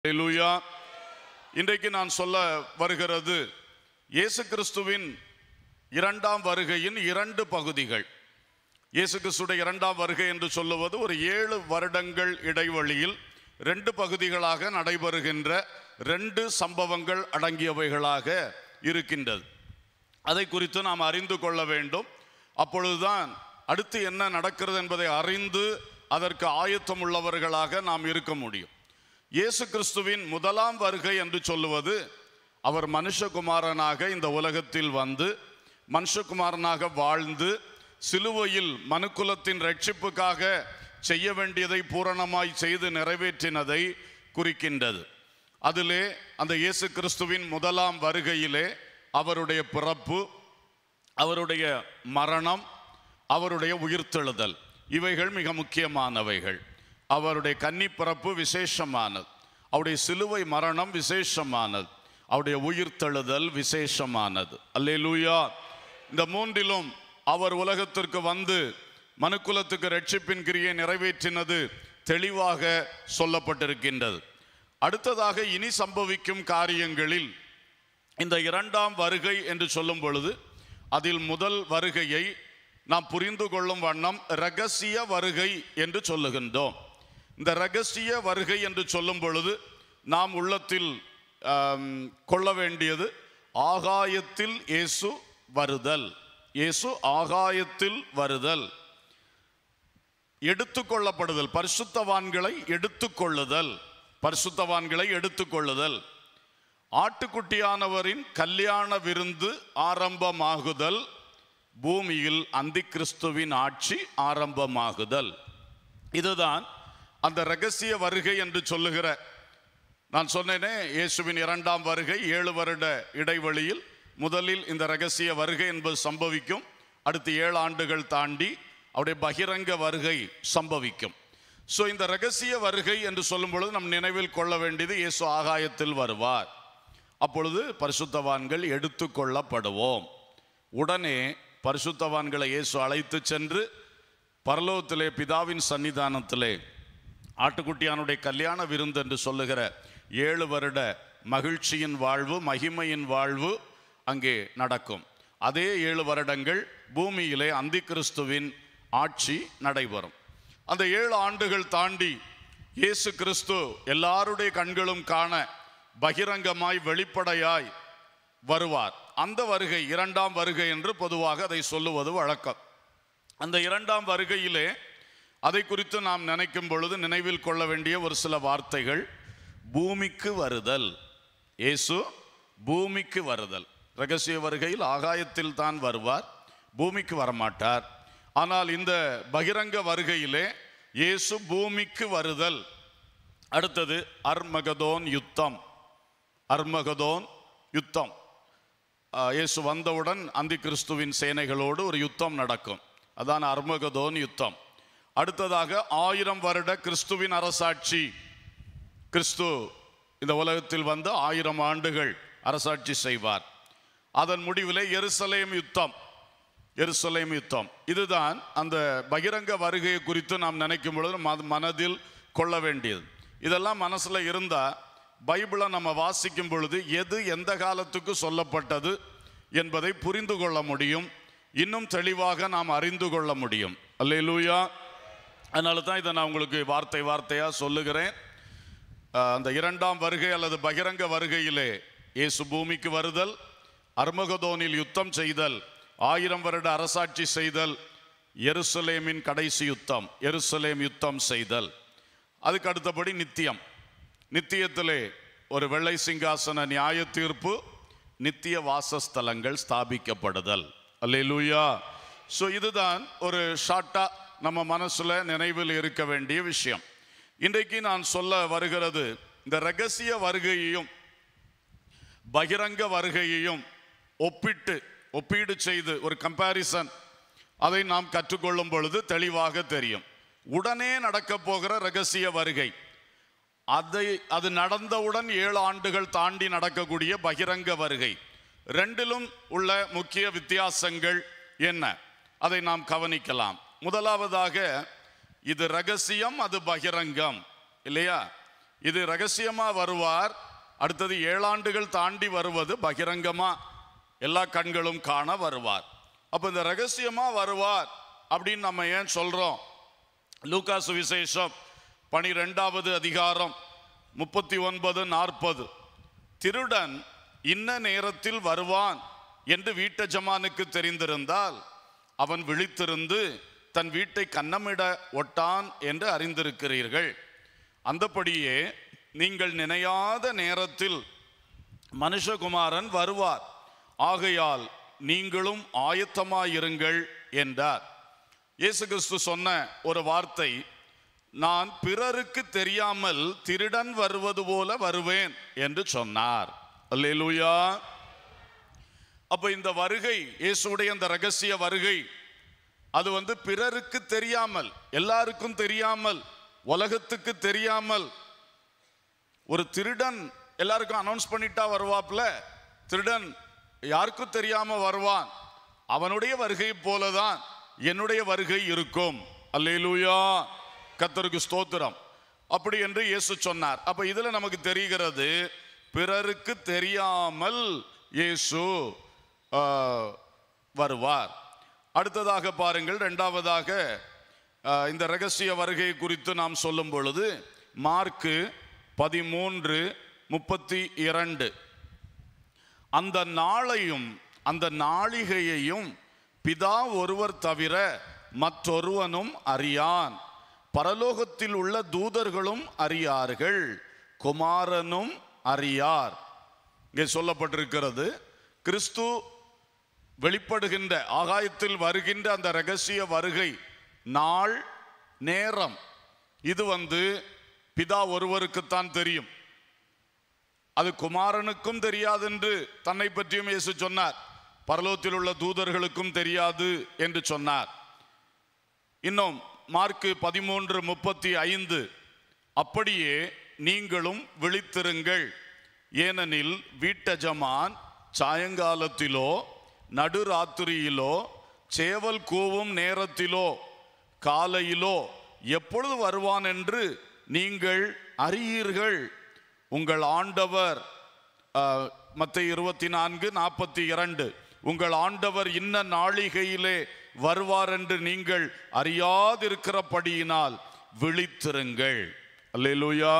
அல்லேலூயா இன்றைக்கு நான் சொல்ல வருகிறது இயேசு கிறிஸ்துவின் இரண்டாம் வருகையின் இரண்டு பகுதிகள் இயேசு கிறிஸ்துடைய இரண்டாம் வருகை என்று சொல்லுவது ஒரு ஏழு வருடங்கள் இடைவெளியில் ரெண்டு பகுதிகளாக நடைபெறுகின்ற ரெண்டு சம்பவங்கள் அடங்கியவைகளாக இருக்கின்றது அதை குறித்து நாம் அறிந்து கொள்ள வேண்டும் அப்பொழுதுதான் அடுத்து என்ன நடக்கிறது என்பதை அறிந்து அதற்கு ஆயத்தம் உள்ளவர்களாக நாம் இருக்க முடியும் இயேசு கிறிஸ்துவின் முதலாம் வருகை என்று சொல்லுவது அவர் மனுஷகுமாரனாக இந்த உலகத்தில் வந்து மனுஷகுமாரனாக வாழ்ந்து சிலுவையில் மனுக்குலத்தின் ரட்சிப்புக்காக செய்ய வேண்டியதை பூரணமாய் செய்து நிறைவேற்றினதை குறிக்கின்றது அதிலே அந்த இயேசு கிறிஸ்துவின் முதலாம் வருகையிலே அவருடைய பிறப்பு அவருடைய மரணம் அவருடைய உயிர்த்தெழுதல் இவைகள் மிக முக்கியமானவைகள் அவருடைய கன்னி பிறப்பு விசேஷமானது அவருடைய சிலுவை மரணம் விசேஷமானது அவருடைய உயிர்த்தெழுதல் விசேஷமானது அல்லேலூயா இந்த மூன்றிலும் அவர் உலகத்திற்கு வந்து மனுக்குலத்துக்கு ரட்சிப்பின் கிரியை நிறைவேற்றினது தெளிவாக சொல்லப்பட்டிருக்கின்றது அடுத்ததாக இனி சம்பவிக்கும் காரியங்களில் இந்த இரண்டாம் வருகை என்று சொல்லும் பொழுது அதில் முதல் வருகையை நாம் புரிந்து கொள்ளும் வண்ணம் ரகசிய வருகை என்று சொல்லுகின்றோம் இந்த ரகசிய வருகை என்று சொல்லும் பொழுது நாம் உள்ளத்தில் ஆம், கொள்ள வேண்டியது ஆகாயத்தில் இயேசு வருதல் இயேசு ஆகாயத்தில் வருதல் எடுத்துக்கொள்ளப்படுதல் பரிசுத்தவான்களை எடுத்துக்கொள்ளுதல் பரிசுத்தவான்களை எடுத்துக்கொள்ளுதல் ஆட்டுக்குட்டியானவரின் கல்யாண விருந்து ஆரம்பமாகுதல் பூமியில் அந்திகிறிஸ்துவின் ஆட்சி ஆரம்பமாகுதல் இதுதான் அந்த ரகசிய வருகை என்று சொல்லுகிற நான் சொன்னேனே இயேசுவின் இரண்டாம் வருகை ஏழு வருட இடைவெளியில் முதலில் இந்த ரகசிய வருகை என்பது சம்பவிக்கும் அடுத்து ஏழு ஆண்டுகள் தாண்டி அவருடைய பகிரங்க வருகை சம்பவிக்கும் ஸோ இந்த ரகசிய வருகை என்று சொல்லும் பொழுது நம் நினைவில் கொள்ள வேண்டியது இயேசு ஆகாயத்தில் வருவார் அப்பொழுது பரிசுத்தவான்கள் எடுத்துக்கொள்ளப்படுவோம் உடனே பரிசுத்தவான்களை இயேசு அழைத்து சென்று பரலோகத்திலே பிதாவின் சன்னிதானத்திலே ஆட்டுக்குட்டியானுடைய கல்யாண விருந்து என்று சொல்லுகிற ஏழு வருட மகிழ்ச்சியின் வாழ்வு மகிமையின் வாழ்வு அங்கே நடக்கும் அதே ஏழு வருடங்கள் பூமியிலே அந்திகிறிஸ்துவின் ஆட்சி நடைபெறும் அந்த ஏழு ஆண்டுகள் தாண்டி இயேசு கிறிஸ்து எல்லாருடைய கண்களும் காண பகிரங்கமாய் வெளிப்படையாய் வருவார் அந்த வருகை இரண்டாம் வருகை என்று பொதுவாக அதை சொல்லுவது வழக்கம் அந்த இரண்டாம் வருகையிலே அதை குறித்து நாம் நினைக்கும் பொழுது நினைவில் கொள்ள வேண்டிய ஒரு சில வார்த்தைகள் பூமிக்கு வருதல் இயேசு பூமிக்கு வருதல் ரகசிய வருகையில் ஆகாயத்தில் தான் வருவார் பூமிக்கு வரமாட்டார் ஆனால் இந்த பகிரங்க வருகையிலே இயேசு பூமிக்கு வருதல் அடுத்தது அர்மகதோன் யுத்தம் அர்மகதோன் யுத்தம் ஆஹ், இயேசு வந்தவுடன் அந்தி கிறிஸ்துவின் சேனைகளோடு ஒரு யுத்தம் நடக்கும் அதான் அர்மகதோன் யுத்தம் அடுத்ததாக ஆயிரம் வருட கிறிஸ்துவின் அரசாட்சி கிறிஸ்து இந்த உலகத்தில் வந்து ஆயிரம் ஆண்டுகள் அரசாட்சி செய்வார் அதன் முடிவிலே எருசலேம் யுத்தம் எருசலேம் யுத்தம் இதுதான் அந்த பகிரங்க வருகையை குறித்து நாம் நினைக்கும் பொழுது மத- மனதில் கொள்ள வேண்டியது இதெல்லாம் மனசுல இருந்தா பைபிளை நம்ம வாசிக்கும் பொழுது எது எந்த காலத்துக்கு சொல்லப்பட்டது என்பதை புரிந்து கொள்ள முடியும் இன்னும் தெளிவாக நாம் அறிந்து கொள்ள முடியும் அல்லேலூயா அதனால தான் இதை நான் உங்களுக்கு வார்த்தை வார்த்தையா சொல்லுகிறேன் அஹ், அந்த இரண்டாம் வருகை அல்லது பகிரங்க வருகையிலே இயேசு பூமிக்கு வருதல் அர்மகதோனில் யுத்தம் செய்தல் ஆயிரம் வருட அரசாட்சி செய்தல் எருசலேமின் கடைசி யுத்தம் எருசலேம் யுத்தம் செய்தல் அதுக்கு அடுத்தபடி நித்தியம் நித்தியத்திலே ஒரு வெள்ளை சிங்காசன நியாய தீர்ப்பு நித்திய வாசஸ்தலங்கள் ஸ்தாபிக்கப்படுதல் அல்லேலூயா ஸோ இதுதான் ஒரு ஷார்ட்டா நம்ம மனசுல நினைவில் இருக்க வேண்டிய விஷயம் இன்றைக்கு நான் சொல்ல வருகிறது இந்த ரகசிய வருகையையும் பகிரங்க வருகையையும் ஒப்பிட்டு ஒப்பீடு செய்து ஒரு கம்பாரிசன் அதை நாம் கற்றுக்கொள்ளும் பொழுது தெளிவாக தெரியும் உடனே நடக்க போகிற ரகசிய வருகை அதை அது நடந்தவுடன் ஏழு ஆண்டுகள் தாண்டி நடக்கக்கூடிய பகிரங்க வருகை ரெண்டிலும் உள்ள முக்கிய வித்தியாசங்கள் என்ன அதை நாம் கவனிக்கலாம் முதலாவதாக இது ரகசியம் அது பகிரங்கம் இல்லையா இது ரகசியமா வருவார் அடுத்தது ஏழாண்டுகள் தாண்டி வருவது பகிரங்கமா எல்லா கண்களும் காண வருவார் அப்ப இந்த ரகசியமா வருவார் அப்படின்னு நம்ம ஏன் சொல்றோம் லூக்கா சுவிசேஷம் பனிரெண்டாவது அதிகாரம் முப்பத்தி ஒன்பது நாற்பது திருடன் இன்ன நேரத்தில் வருவான் என்று வீட்டஜமானுக்கு தெரிந்திருந்தால் அவன் விழித்திருந்து தன் வீட்டை கன்னமிட ஒட்டான் என்று அறிந்திருக்கிறீர்கள் அந்தபடியே நீங்கள் நினையாத நேரத்தில் மனுஷகுமாரன் வருவார் ஆகையால் நீங்களும் ஆயத்தமாயிருங்கள் என்றார் இயேசு கிறிஸ்து சொன்ன ஒரு வார்த்தை நான் பிறருக்கு தெரியாமல் திருடன் வருவது போல வருவேன் என்று சொன்னார் அல்லேலூயா அப்ப இந்த வருகை இயேசுடைய இந்த ரகசிய வருகை அது வந்து பிறருக்கு தெரியாமல் எல்லாருக்கும் தெரியாமல் உலகத்துக்கு தெரியாமல் ஒரு திருடன் எல்லாருக்கும் அனௌன்ஸ் பண்ணிட்டா வருவாப்ல திருடன் யாருக்கும் தெரியாம வருவான் அவனுடைய வருகை போலதான் என்னுடைய வருகை இருக்கும் அல்லேலூயா கத்தருக்கு ஸ்தோத்திரம் அப்படி என்று இயேசு சொன்னார் அப்ப இதுல நமக்கு தெரிகிறது பிறருக்கு தெரியாமல் இயேசு ஆ, வருவார் அடுத்ததாக பாருங்கள் இரண்டாவதாக ஆ, இந்த ரகசிய வருகை குறித்து நாம் சொல்லும் பொழுது மார்க்கு பதிமூன்று முப்பத்தி இரண்டு அந்த நாளையும் அந்த நாளிகையையும் பிதா ஒருவர் தவிர மற்றொருவனும் அறியான் பரலோகத்தில் உள்ள தூதர்களும் அறியார்கள் குமாரனும் அறியார் இங்கே சொல்லப்பட்டிருக்கிறது கிறிஸ்து வெளிப்படுகின்ற ஆகாயத்தில் வருகின்ற அந்த ரகசிய வருகை நாள் நேரம் இது வந்து பிதா ஒருவருக்குத்தான் தெரியும் அது குமாரனுக்கும் தெரியாது என்று தன்னை பற்றியும் இயேசு சொன்னார் பரலோகத்தில் உள்ள தூதர்களுக்கும் தெரியாது என்று சொன்னார் இன்னும் மார்க்கு பதிமூன்று முப்பத்தி ஐந்து அப்படியே நீங்களும் விழித்திருங்கள் ஏனெனில் வீட்டஜமான் சாயங்காலத்திலோ நடுராத்திரியிலோ சேவல் கூவும் நேரத்திலோ காலையிலோ எப்பொழுது வருவான் என்று நீங்கள் அறியீர்கள் உங்கள் ஆண்டவர் மற்ற இருபத்தி நான்கு நாற்பத்தி இரண்டு உங்கள் ஆண்டவர் இன்ன நாளிகையிலே வருவார் என்று நீங்கள் அறியாதிருக்கிறபடியினால் விழித்திருங்கள் அல்லேலூயா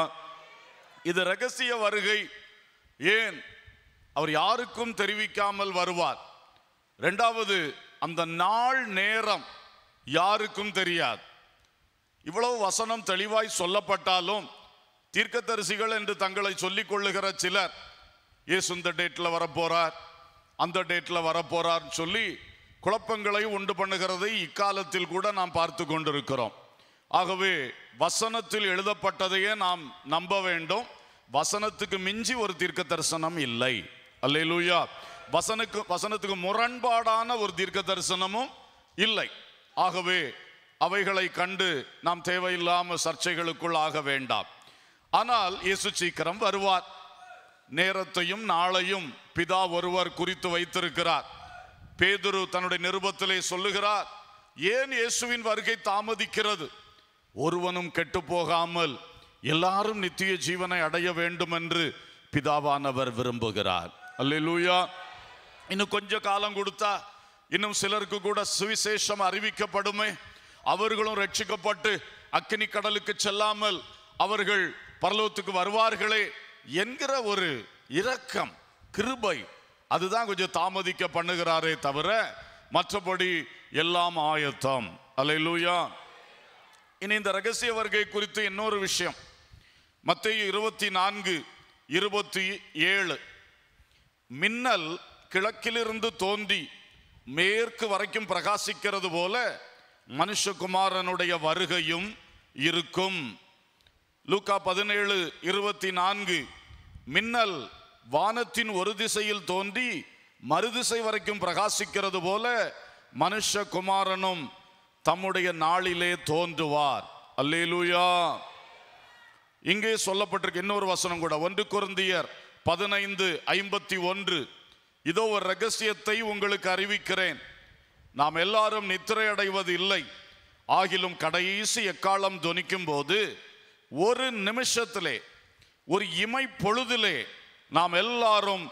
இது ரகசிய வருகை ஏன் அவர் யாருக்கும் தெரிவிக்காமல் வருவார் ரெண்டாவது அந்த நாள் நேரம் யாருக்கும் தெரியாது இவ்வளவு வசனம் தெளிவாய் சொல்லப்பட்டாலும் தீர்க்கதரிசிகள் என்று தங்களை சொல்லிக் கொள்ளுகிற சிலர் இயேசு இந்த டேட்ல வரப்போறார் அந்த டேட்ல வரப்போறார் சொல்லி குழப்பங்களை உண்டு பண்ணுகிறதை இக்காலத்தில் கூட நாம் பார்த்து கொண்டிருக்கிறோம் ஆகவே வசனத்தில் எழுதப்பட்டதையே நாம் நம்ப வேண்டும் வசனத்துக்கு மிஞ்சி ஒரு தீர்க்க தரிசனம் இல்லை அல்லேலூயா வசனுக்கு வசனத்துக்கு முரண்பாடான ஒரு தீர்க்க தரிசனமும் இல்லை ஆகவே அவைகளை கண்டு நாம் தேவையில்லாம சர்ச்சைகளுக்குள் ஆக வேண்டாம் ஆனால் இயேசு சீக்கிரம் வருவார் நேரத்தையும் நாளையும் பிதா ஒருவர் குறித்து வைத்திருக்கிறார் பேதுரு தன்னுடைய நிருபத்திலே சொல்லுகிறார் ஏன் இயேசுவின் வருகை தாமதிக்கிறது ஒருவனும் கெட்டு போகாமல் எல்லாரும் நித்திய ஜீவனை அடைய வேண்டும் என்று பிதாவானவர் விரும்புகிறார் அல்லேலூயா இன்னும் கொஞ்ச காலம் கொடுத்தா இன்னும் சிலருக்கு கூட சுவிசேஷம் அறிவிக்கப்படுமே அவர்களும் ரட்சிக்கப்பட்டு அக்கினி கடலுக்கு செல்லாமல் அவர்கள் பரலோகத்துக்கு வருவார்களே என்கிற ஒரு இரக்கம் கிருபை அதுதான் கொஞ்சம் தாமதிக்க பண்ணுகிறாரே தவிர மற்றபடி எல்லாம் ஆயத்தம் அல்லேலூயா இனி இந்த ரகசிய வருகை குறித்து இன்னொரு விஷயம் மத்திய இருபத்தி நான்கு இருபத்தி ஏழு மின்னல் கிழக்கிலிருந்து தோன்றி மேற்கு வரைக்கும் பிரகாசிக்கிறது போல மனுஷகுமாரனுடைய வருகையும் இருக்கும் லூக்கா பதினேழு இருபத்தி நான்கு மின்னல் வானத்தின் ஒரு திசையில் தோன்றி மறுதிசை வரைக்கும் பிரகாசிக்கிறது போல மனுஷகுமாரனும் தம்முடைய நாளிலே தோன்றுவார் அல்லேலூயா இங்கே சொல்லப்பட்டிருக்கு இன்னொரு வசனம் கூட ஒன்று குருந்தியர் பதினைந்து ஐம்பத்தி ஒன்று இதோ ஒரு ரகசியத்தை உங்களுக்கு அறிவிக்கிறேன் நாம் எல்லாரும் நித்திரை அடைவது இல்லை ஆகிலும் கடைசி எக்காலம் துணிக்கும் போது ஒரு நிமிஷத்திலே ஒரு இமை பொழுதிலே நாம் எல்லாரும்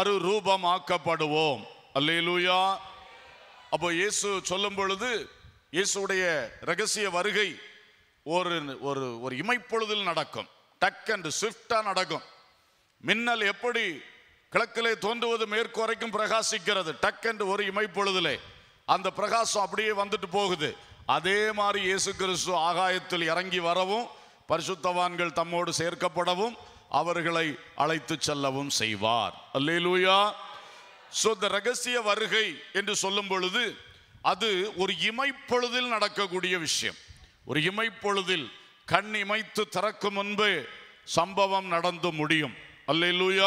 மறுரூபமாக்கப்படுவோம் அல்லேலூயா அப்போ இயேசு சொல்லும் பொழுது இயேசுடைய ரகசிய வருகை ஒரு ஒரு ஒரு இமைப்பொழுதில் நடக்கும் டக் அண்ட் ஸ்விஃப்டா நடக்கும் மின்னல் எப்படி கிழக்கிலே தோன்றுவது மேற்கு வரைக்கும் பிரகாசிக்கிறது டக் என்று ஒரு இமைப்பொழுதிலே அந்த பிரகாசம் அப்படியே வந்துட்டு போகுது அதே மாதிரி இயேசு கிறிஸ்து ஆகாயத்தில் இறங்கி வரவும் பரிசுத்தவான்கள் தம்மோடு சேர்க்கப்படவும் அவர்களை அழைத்து செல்லவும் செய்வார் அல்லேலூயா சோ இந்த ரகசிய வருகை என்று சொல்லும் பொழுது அது ஒரு இமைப்பொழுதில் நடக்கக்கூடிய விஷயம் ஒரு இமைப்பொழுதில் கண் இமைத்து திறக்கும் முன்பு சம்பவம் நடந்து முடியும் அல்லேலூயா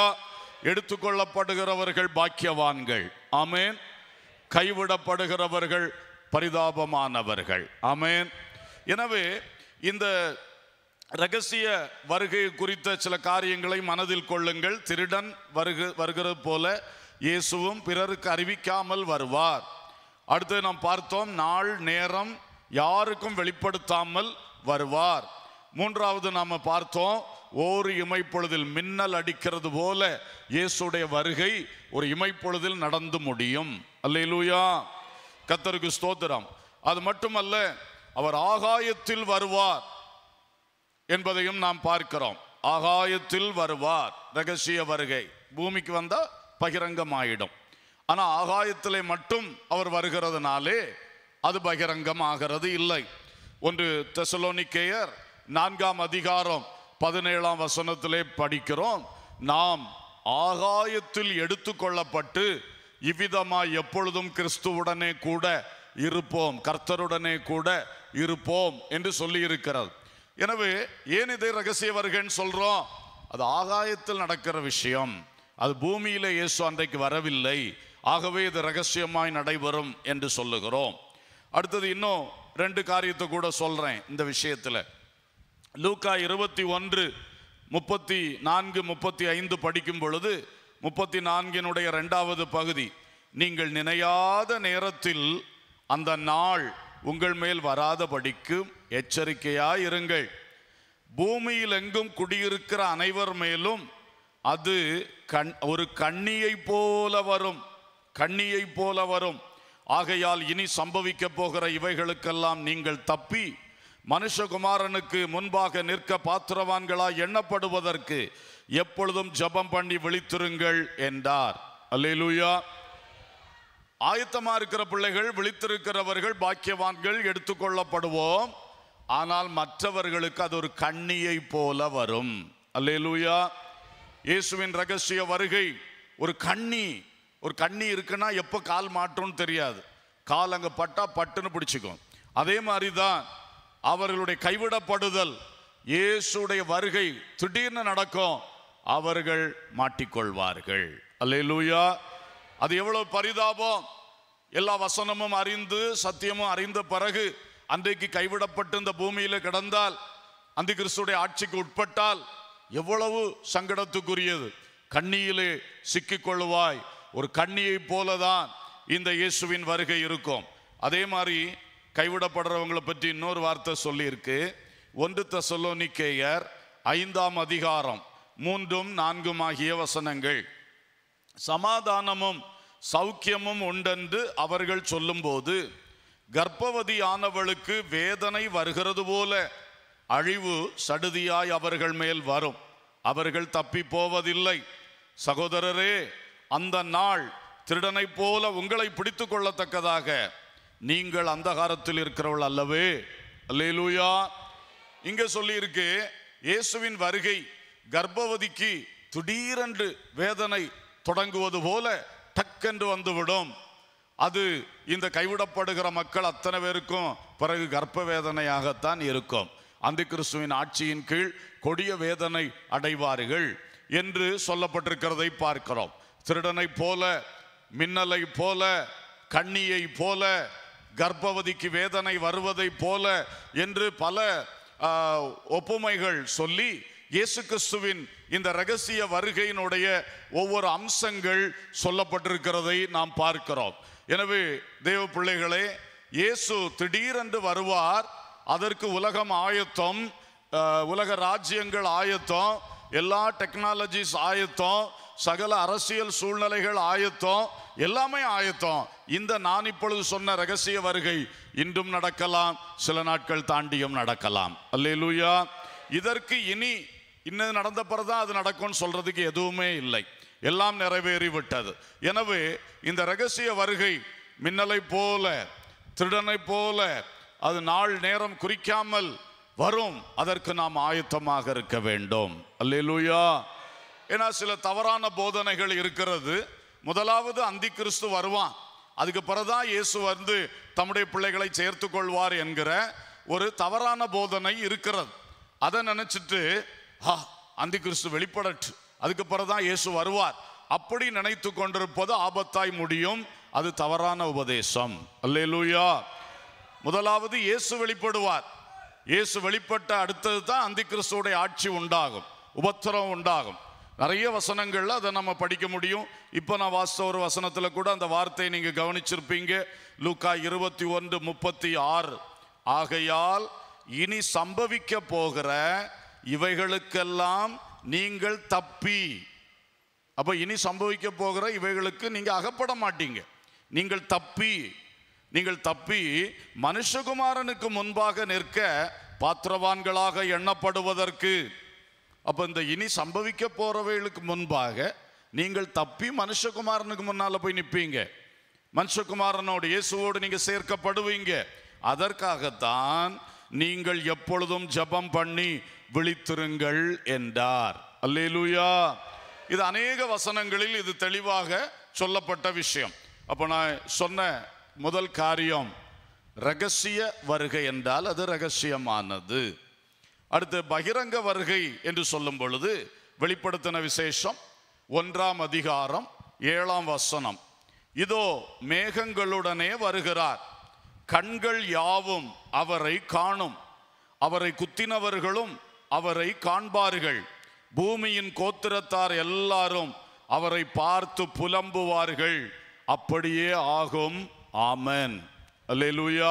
எடுத்துக்கொள்ளப்படுகிறவர்கள் பாக்கியவான்கள் ஆமேன் கைவிடப்படுகிறவர்கள் பரிதாபமானவர்கள் ஆமேன் எனவே இந்த ரகசிய வருகை குறித்த சில காரியங்களை மனதில் கொள்ளுங்கள் திருடன் வருக வருகிறது போல இயேசுவும் பிறருக்கு அறிவிக்காமல் வருவார் அடுத்து நாம் பார்த்தோம் நாள் நேரம் யாருக்கும் வெளிப்படுத்தாமல் வருவார் மூன்றாவது நாம பார்த்தோம் ஒரு இமைப்பொழுதில் மின்னல் அடிக்கிறது போல இயேசுடைய வருகை ஒரு இமைப்பொழுதில் நடந்து முடியும் அல்லேலூயா கத்தருக்கு ஸ்தோத்திரம் அது மட்டுமல்ல அவர் ஆகாயத்தில் வருவார் என்பதையும் நாம் பார்க்கிறோம் ஆகாயத்தில் வருவார் ரகசிய வருகை பூமிக்கு வந்தா பகிரங்கமாயிடும் ஆனா ஆகாயத்திலே மட்டும் அவர் வருகிறதுனாலே அது பகிரங்கம் ஆகிறது இல்லை ஒன்று தெசலோனிக்கேயர் நான்காம் அதிகாரம் பதினேழாம் வசனத்திலே படிக்கிறோம் நாம் ஆகாயத்தில் எடுத்துக்கொள்ளப்பட்டு இவ்விதமாய் எப்பொழுதும் கிறிஸ்துவுடனே கூட இருப்போம் கர்த்தருடனே கூட இருப்போம் என்று சொல்லி இருக்கிறது எனவே ஏன் இதை ரகசிய வருகைன்னு சொல்றோம் அது ஆகாயத்தில் நடக்கிற விஷயம் அது பூமியில இயேசு அன்றைக்கு வரவில்லை ஆகவே இது ரகசியமாய் நடைபெறும் என்று சொல்லுகிறோம் அடுத்தது இன்னும் ரெண்டு காரியத்தை கூட சொல்றேன் இந்த விஷயத்துல லூக்கா இருபத்தி ஒன்று முப்பத்தி நான்கு முப்பத்தி ஐந்து படிக்கும் பொழுது முப்பத்தி நான்கினுடைய இரண்டாவது பகுதி நீங்கள் நினையாத நேரத்தில் அந்த நாள் உங்கள் மேல் வராதபடிக்கு எச்சரிக்கையாய் இருங்கள் பூமியில் எங்கும் குடியிருக்கிற அனைவர் மேலும் அது கண் ஒரு கண்ணியை போல வரும் கண்ணியை போல வரும் ஆகையால் இனி சம்பவிக்க போகிற இவைகளுக்கெல்லாம் நீங்கள் தப்பி மனுஷகுமாரனுக்கு முன்பாக நிற்க பாத்திரவான்களாய் எண்ணப்படுவதற்கு எப்பொழுதும் ஜெபம் பண்ணி விழித்திருங்கள் என்றார் அல்லேலூயா ஆயத்தமா இருக்கிற பிள்ளைகள் விழித்திருக்கிறவர்கள் பாக்கியவான்கள் எடுத்துக்கொள்ளப்படுவோம் ஆனால் மற்றவர்களுக்கு அது ஒரு கண்ணியை போல வரும் அல்லேலூயா இயேசுவின் ரகசிய வருகை ஒரு கண்ணி ஒரு கண்ணி இருக்குன்னா எப்போ கால் மாட்டும்னு தெரியாது கால் அங்க பட்டா பட்டுன்னு பிடிச்சுக்கும் அதே மாதிரி தான் அவர்களுடைய கைவிடப்படுதல் இயேசுடைய வருகை திடீர்னு நடக்கும் அவர்கள் மாட்டிக்கொள்வார்கள் அல்லேலூயா அது எவ்வளவு பரிதாபம் எல்லா வசனமும் அறிந்து சத்தியமும் அறிந்த பிறகு அன்றைக்கு கைவிடப்பட்டு இந்த பூமியில கிடந்தால் அந்த கிறிஸ்துடைய ஆட்சிக்கு உட்பட்டால் எவ்வளவு சங்கடத்துக்குரியது கண்ணியிலே சிக்கிக் கொள்ளுவாய் ஒரு கண்ணியை போலதான் இந்த இயேசுவின் வருகை இருக்கும் அதே மாதிரி கைவிடப்படுறவங்களை பற்றி இன்னொரு வார்த்தை சொல்லியிருக்கு ஒன்று தெசலோனிக்கேயர் ஐந்தாம் அதிகாரம் மூன்றும் நான்கும் ஆகிய வசனங்கள் சமாதானமும் சௌக்கியமும் உண்டென்று அவர்கள் சொல்லும்போது கர்ப்பவதியானவளுக்கு வேதனை வருகிறது போல அழிவு சடுதியாய் அவர்கள் மேல் வரும் அவர்கள் தப்பி போவதில்லை சகோதரரே அந்த நாள் திருடனைப் போல உங்களை பிடித்து கொள்ளத்தக்கதாக நீங்கள் அந்தகாரத்தில் இருக்கிறவள் அல்லவே அல்லேலூயா இங்க சொல்லியிருக்கு இயேசுவின் வருகை கர்ப்பவதிக்கு திடீரென்று வேதனை தொடங்குவது போல டக்கென்று வந்துவிடும் அது இந்த கைவிடப்படுகிற மக்கள் அத்தனை பேருக்கும் பிறகு கர்ப்ப வேதனையாகத்தான் இருக்கும் அந்த கிறிஸ்துவின் ஆட்சியின் கீழ் கொடிய வேதனை அடைவார்கள் என்று சொல்லப்பட்டிருக்கிறதை பார்க்கிறோம் திருடனை போல மின்னலை போல கண்ணியை போல கர்ப்பவதிக்கு வேதனை வருவதை போல என்று பல ஆ, ஒப்புமைகள் சொல்லி இயேசு கிறிஸ்துவின் இந்த ரகசிய வருகையினுடைய ஒவ்வொரு அம்சங்கள் சொல்லப்பட்டிருக்கிறதை நாம் பார்க்கிறோம் எனவே தேவ பிள்ளைகளே இயேசு திடீரென்று வருவார் அதற்கு உலகம் ஆயத்தம் ஆ, உலக ராஜ்யங்கள் ஆயத்தம் எல்லா டெக்னாலஜிஸ் ஆயத்தம் சகல அரசியல் சூழ்நிலைகள் ஆயத்தம் எல்லாமே ஆயத்தம் இந்த நான் இப்பொழுது சொன்ன ரகசிய வருகை இன்றும் நடக்கலாம் சில நாட்கள் தாண்டியும் நடக்கலாம் அல்லேலூயா இதற்கு இனி இன்னது நடந்த பிறகுதான் அது நடக்கும்னு சொல்றதுக்கு எதுவுமே இல்லை எல்லாம் நிறைவேறி விட்டது எனவே இந்த ரகசிய வருகை மின்னலை போல திருடனை போல அது நாள் நேரம் குறிக்காமல் வரும் அதற்கு நாம் ஆயத்தமாக இருக்க வேண்டும் அல்லேலூயா ஏன்னா சில தவறான போதனைகள் இருக்கிறது முதலாவது அந்தி கிறிஸ்து வருவான் அதுக்கு பிறகுதான் இயேசு வந்து தம்முடைய பிள்ளைகளை சேர்த்து கொள்வார் என்கிற ஒரு தவறான போதனை இருக்கிறது அதை நினைச்சிட்டு ஹா அந்தி கிறிஸ்து வெளிப்படட்டு அதுக்கு பிறகுதான் இயேசு வருவார் அப்படி நினைத்து கொண்டிருப்பது ஆபத்தாய் முடியும் அது தவறான உபதேசம் அல்லேலூயா முதலாவது இயேசு வெளிப்படுவார் இயேசு வெளிப்பட்ட அடுத்தது தான் அந்தி கிறிஸ்துவோடைய ஆட்சி உண்டாகும் உபத்திரம் உண்டாகும் நிறைய வசனங்கள்ல அதை நம்ம படிக்க முடியும் இப்போ நான் வாசித்த ஒரு வசனத்துல கூட அந்த வார்த்தையை நீங்க கவனிச்சிருப்பீங்க லூக்கா இருபத்தி ஒன்று முப்பத்தி ஆறு ஆகையால் இனி சம்பவிக்க போகிற இவைகளுக்கெல்லாம் நீங்கள் தப்பி அப்ப இனி சம்பவிக்க போகிற இவைகளுக்கு நீங்க அகப்பட மாட்டீங்க நீங்கள் தப்பி நீங்கள் தப்பி மனுஷகுமாரனுக்கு முன்பாக நிற்க பாத்திரவான்களாக எண்ணப்படுவதற்கு அப்ப இந்த இனி சம்பவிக்க போறவைகளுக்கு முன்பாக நீங்கள் தப்பி மனுஷகுமாரனுக்கு முன்னால போய் நிற்பீங்க மனுஷகுமாரனோடு இயேசுவோடு நீங்க சேர்க்கப்படுவீங்க அதற்காகத்தான் நீங்கள் எப்பொழுதும் ஜெபம் பண்ணி விழித்திருங்கள் என்றார் அல்லேலூயா இது அநேக வசனங்களில் இது தெளிவாக சொல்லப்பட்ட விஷயம் அப்ப நான் சொன்ன முதல் காரியம் ரகசிய வருகை என்றால் அது ரகசியமானது அடுத்து பகிரங்க வருகை என்று சொல்லும் பொழுது வெளிப்படுத்தின விசேஷம் ஒன்றாம் அதிகாரம் ஏழாம் வசனம் இதோ மேகங்களுடனே வருகிறார் கண்கள் யாவும் அவரை காணும் அவரை குத்தினவர்களும் அவரை காண்பார்கள் பூமியின் கோத்திரத்தார் எல்லாரும் அவரை பார்த்து புலம்புவார்கள் அப்படியே ஆகும் ஆமென் அல்லேலூயா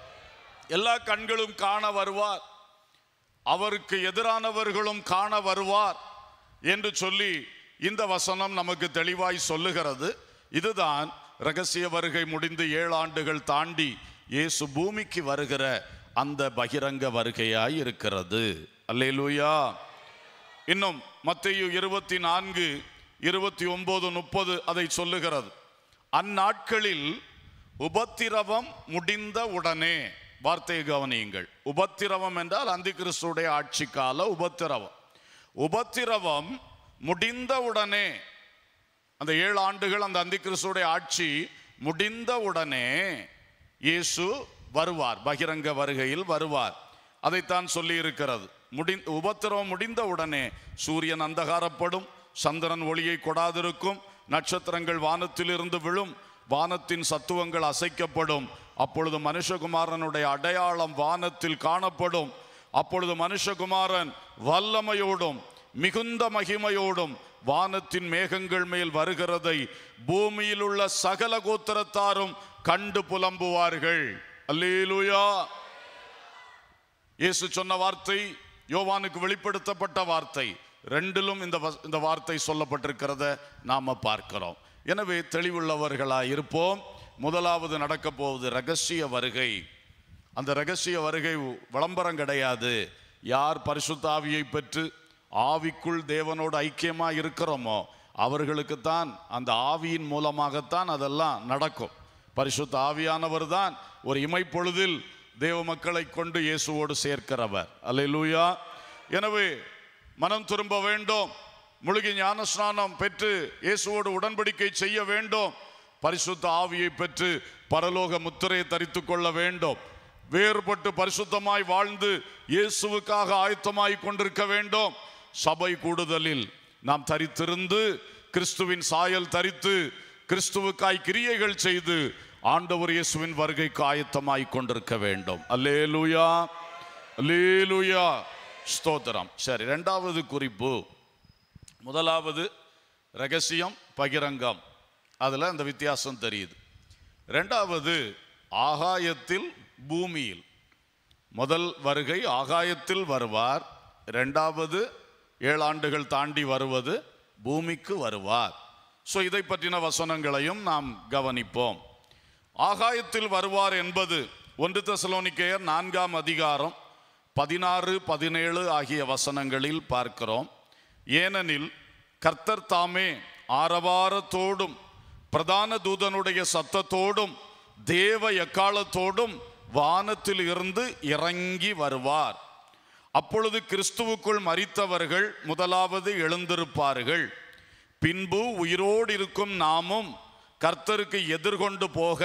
எல்லா கண்களும் காண வருவார் அவருக்கு எதிரானவர்களும் காண வருவார் என்று சொல்லி இந்த வசனம் நமக்கு தெளிவாய் சொல்லுகிறது இதுதான் ரகசிய வருகை முடிந்து ஏழு ஆண்டுகள் தாண்டி இயேசு பூமிக்கு வருகிற அந்த பகிரங்க வருகையாய் இருக்கிறது அல்லேலூயா இன்னும் மத்தேயு இருபத்தி நான்கு இருபத்தி ஒன்பது முப்பது அதை சொல்லுகிறது அந்நாட்களில் உபத்திரவம் முடிந்த உடனே வார்த்தையை கவனியுங்கள் உபத்திரவம் என்றால் அந்தி கிறிஸ்துடைய ஆட்சி கால உபத்திரவம் உபத்திரவம் முடிந்த உடனே அந்த ஏழு ஆண்டுகள் அந்த அந்தி கிறிஸ்துடைய ஆட்சி முடிந்த உடனே இயேசு வருவார் பகிரங்க வருகையில் வருவார் அதைத்தான் சொல்லி இருக்கிறது முடி உபத்திரவம் முடிந்த உடனே சூரியன் அந்தகாரப்படும் சந்திரன் ஒளியை கொடாதிருக்கும் நட்சத்திரங்கள் வானத்திலிருந்து விழும் வானத்தின் சத்துவங்கள் அசைக்கப்படும் அப்பொழுது மனுஷகுமாரனுடைய அடையாளம் வானத்தில் காணப்படும் அப்பொழுது மனுஷகுமாரன் வல்லமையோடும் மிகுந்த மகிமையோடும் வானத்தின் மேகங்கள் மேல் வருகிறதை பூமியில் உள்ள சகல கோத்திரத்தாரும் கண்டு புலம்புவார்கள் அல்லேலூயா இயேசு சொன்ன வார்த்தை யோவானுக்கு வெளிப்படுத்தப்பட்ட வார்த்தை ரெண்டிலும் இந்த வ- இந்த வார்த்தை சொல்லப்பட்டிருக்கிறத நாம பார்க்கிறோம் எனவே தெளிவுள்ளவர்களாய் இருப்போம் முதலாவது நடக்க போவது ரகசிய வருகை அந்த ரகசிய வருகை விளம்பரம் கிடையாது யார் பரிசுத்த ஆவியை பெற்று ஆவிக்குள் தேவனோடு ஐக்கியமா இருக்கிறோமோ அவர்களுக்குத்தான் அந்த ஆவியின் மூலமாகத்தான் அதெல்லாம் நடக்கும் பரிசுத்த ஆவியானவர் தான் ஒரு இமைப்பொழுதில் தேவ மக்களை கொண்டு இயேசுவோடு சேர்க்கிறவர் அல்லேலூயா எனவே மனம் திரும்ப வேண்டும் முழுகி ஞானஸ்நானம் பெற்று இயேசுவோடு உடன்படிக்கை செய்ய வேண்டும் பரிசுத்த ஆவியை பெற்று பரலோக முத்திரையை தரித்துக் கொள்ள வேண்டும் வேறுபட்டு பரிசுத்தமாய் வாழ்ந்து இயேசுவுக்காக ஆயத்தமாய் கொண்டிருக்க வேண்டும் சபை கூடுதலில் நாம் தரித்திருந்து கிறிஸ்துவின் சாயல் தரித்து கிறிஸ்துவுக்காய் கிரியைகள் செய்து ஆண்டவர் இயேசுவின் வருகைக்கு ஆயத்தமாய் கொண்டிருக்க வேண்டும் அல்லேலூயா அல்லேலூயா ஸ்தோத்திரம் சரி இரண்டாவது குறிப்பு முதலாவது ரகசியம் பகிரங்கம் அதில் அந்த வித்தியாசம் தெரியுது ரெண்டாவது ஆகாயத்தில் பூமியில் முதல் வருகை ஆகாயத்தில் வருவார் இரண்டாவது ஏழு ஆண்டுகள் தாண்டி வருவது பூமிக்கு வருவார் ஸோ இதை பற்றின வசனங்களையும் நாம் கவனிப்போம் ஆகாயத்தில் வருவார் என்பது ஒன்று தெசலோனிக்கேயர் நான்காம் அதிகாரம் பதினாறு பதினேழு ஆகிய வசனங்களில் பார்க்கிறோம் ஏனெனில் கர்த்தர் தாமே ஆரவாரத்தோடும் பிரதான தூதனுடைய சத்தத்தோடும் தேவ எக்காலத்தோடும் வானத்தில் இருந்து இறங்கி வருவார் அப்பொழுது கிறிஸ்துவுக்குள் மரித்தவர்கள் முதலாவது எழுந்திருப்பார்கள் பின்பு உயிரோடு இருக்கும் நாமும் கர்த்தருக்கு எதிர்கொண்டு போக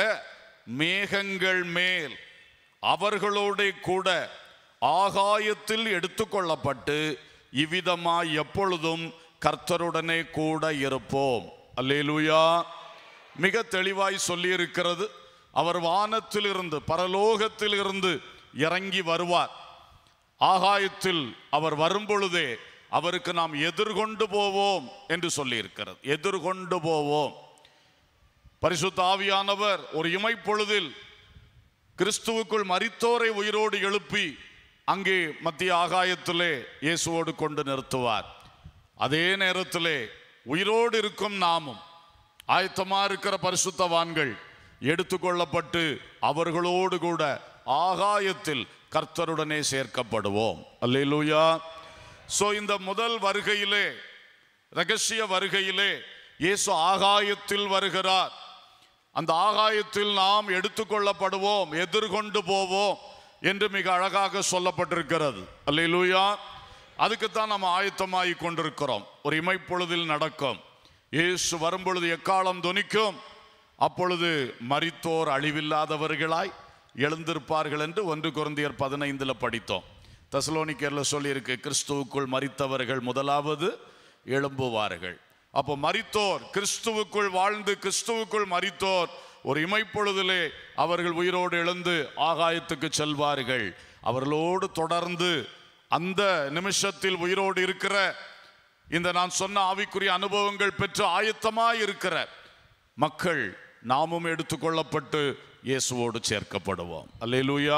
மேகங்கள் மேல் அவர்களோட கூட ஆகாயத்தில் எடுத்துக்கொள்ளப்பட்டு இவ்விதமாய் எப்பொழுதும் கர்த்தருடனே கூட இருப்போம் அல்லேலூயா மிக தெளிவாய் சொல்லியிருக்கிறது அவர் வானத்தில் இருந்து பரலோகத்தில் இருந்து இறங்கி வருவார் ஆகாயத்தில் அவர் வரும்பொழுதே அவருக்கு நாம் எதிர்கொண்டு போவோம் என்று சொல்லியிருக்கிறது எதிர்கொண்டு போவோம் பரிசுத்த ஆவியானவர் ஒரு இமைப்பொழுதில் கிறிஸ்துவுக்குள் மரித்தோரை உயிரோடு எழுப்பி அங்கே மத்திய ஆகாயத்திலே இயேசுவோடு கொண்டு நிறுத்துவார் அதே நேரத்திலே உயிரோடு இருக்கும் நாமும் ஆயத்தமா இருக்கிற பரிசுத்தவான்கள் எடுத்துக்கொள்ளப்பட்டு அவர்களோடு கூட ஆகாயத்தில் கர்த்தருடனே சேர்க்கப்படுவோம் அல்லேலூயா சோ இந்த முதல் வருகையிலே ரகசிய வருகையிலே இயேசு ஆகாயத்தில் வருகிறார் அந்த ஆகாயத்தில் நாம் எடுத்துக்கொள்ளப்படுவோம் எதிர்கொண்டு போவோம் என்று மிக அழகாக சொல்லப்பட்டிருக்கிறது அல்லேலூயா அதுக்குத்தான் நம்ம ஆயத்தமாகி கொண்டிருக்கிறோம் ஒரு இமைப்பொழுதில் நடக்கும் இயேசு வரும்பொழுது எக்காலம் தொனிக்கும் அப்பொழுது மரித்தோர் அழிவில்லாதவர்களாய் எழுந்திருப்பார்கள் என்று ஒன்று குருந்தியர் பதினைந்துல படித்தோம் தசலோனிக்கர்ல சொல்லியிருக்கு கிறிஸ்துவுக்குள் மரித்தவர்கள் முதலாவது எழும்புவார்கள் அப்போ மரித்தோர் கிறிஸ்துவுக்குள் வாழ்ந்து கிறிஸ்துவுக்குள் மரித்தோர் ஒரு இமைப்பொழுதிலே அவர்கள் உயிரோடு எழுந்து ஆகாயத்துக்கு செல்வார்கள் அவர்களோடு தொடர்ந்து அந்த நிமிஷத்தில் உயிரோடு இருக்கிற இந்த நான் சொன்ன ஆவிக்குரிய அனுபவங்கள் பெற்று ஆயத்தமாய் இருக்கிற மக்கள் நாமும் எடுத்துக்கொள்ளப்பட்டு இயேசுவோடு சேர்க்கப்படுவோம் அல்லேலூயா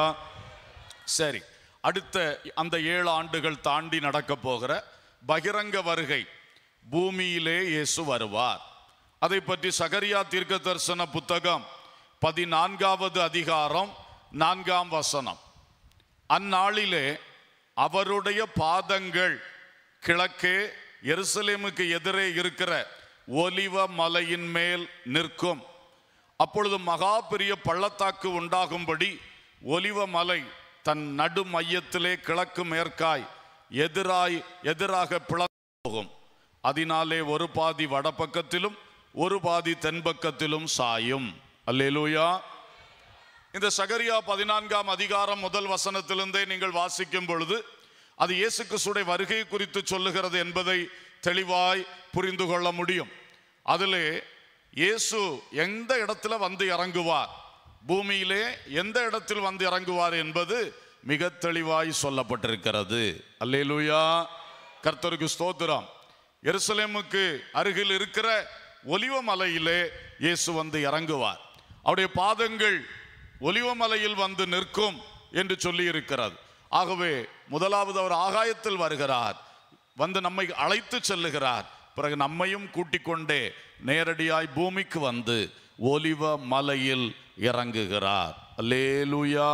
சரி அடுத்த அந்த ஏழு ஆண்டுகள் தாண்டி நடக்க போகிற பகிரங்க வருகை பூமியிலே இயேசு வருவார் அதை பற்றி சகரியா தீர்க்க தரிசன புத்தகம் பதினான்காவது அதிகாரம் நான்காம் வசனம் அந்நாளிலே அவருடைய பாதங்கள் கிழக்கே எருசலேமுக்கு எதிரே இருக்கிற ஒலிவ மலையின் மேல் நிற்கும் அப்பொழுது மகா பெரிய பள்ளத்தாக்கு உண்டாகும்படி ஒலிவ மலை தன் நடு மையத்திலே கிழக்கு மேற்காய் எதிராய் எதிராக பிளந்து போகும் அதனாலே ஒரு பாதி வடபக்கத்திலும் ஒரு பாதி தென்பக்கத்திலும் சாயும் அல்லேலூயா இந்த சகரியா பதினான்காம் அதிகாரம் முதல் வசனத்திலிருந்தே நீங்கள் வாசிக்கும் பொழுது அது இயேசு கிறிஸ்துடைய வருகை குறித்து சொல்லுகிறது என்பதை தெளிவாய் புரிந்து கொள்ள முடியும் அதிலே இயேசு எந்த இடத்துல வந்து இறங்குவார் பூமியிலே எந்த இடத்தில் வந்து இறங்குவார் என்பது மிக தெளிவாய் சொல்லப்பட்டிருக்கிறது அல்லேலூயா கர்த்தருக்கு ஸ்தோத்திரம் எருசலேமுக்கு அருகில் இருக்கிற ஒலிவ மலையிலே இயேசு வந்து இறங்குவார் அவருடைய பாதங்கள் ஒலிவ மலையில் வந்து நிற்கும் என்று சொல்லி இருக்கிறது ஆகவே முதலாவது அவர் ஆகாயத்தில் வருகிறார் வந்து நம்மை அழைத்து செல்லுகிறார் பிறகு நம்மையும் கூட்டிக் கொண்டே நேரடியாய் பூமிக்கு வந்து ஒலிவ மலையில் இறங்குகிறார் அல்லேலூயா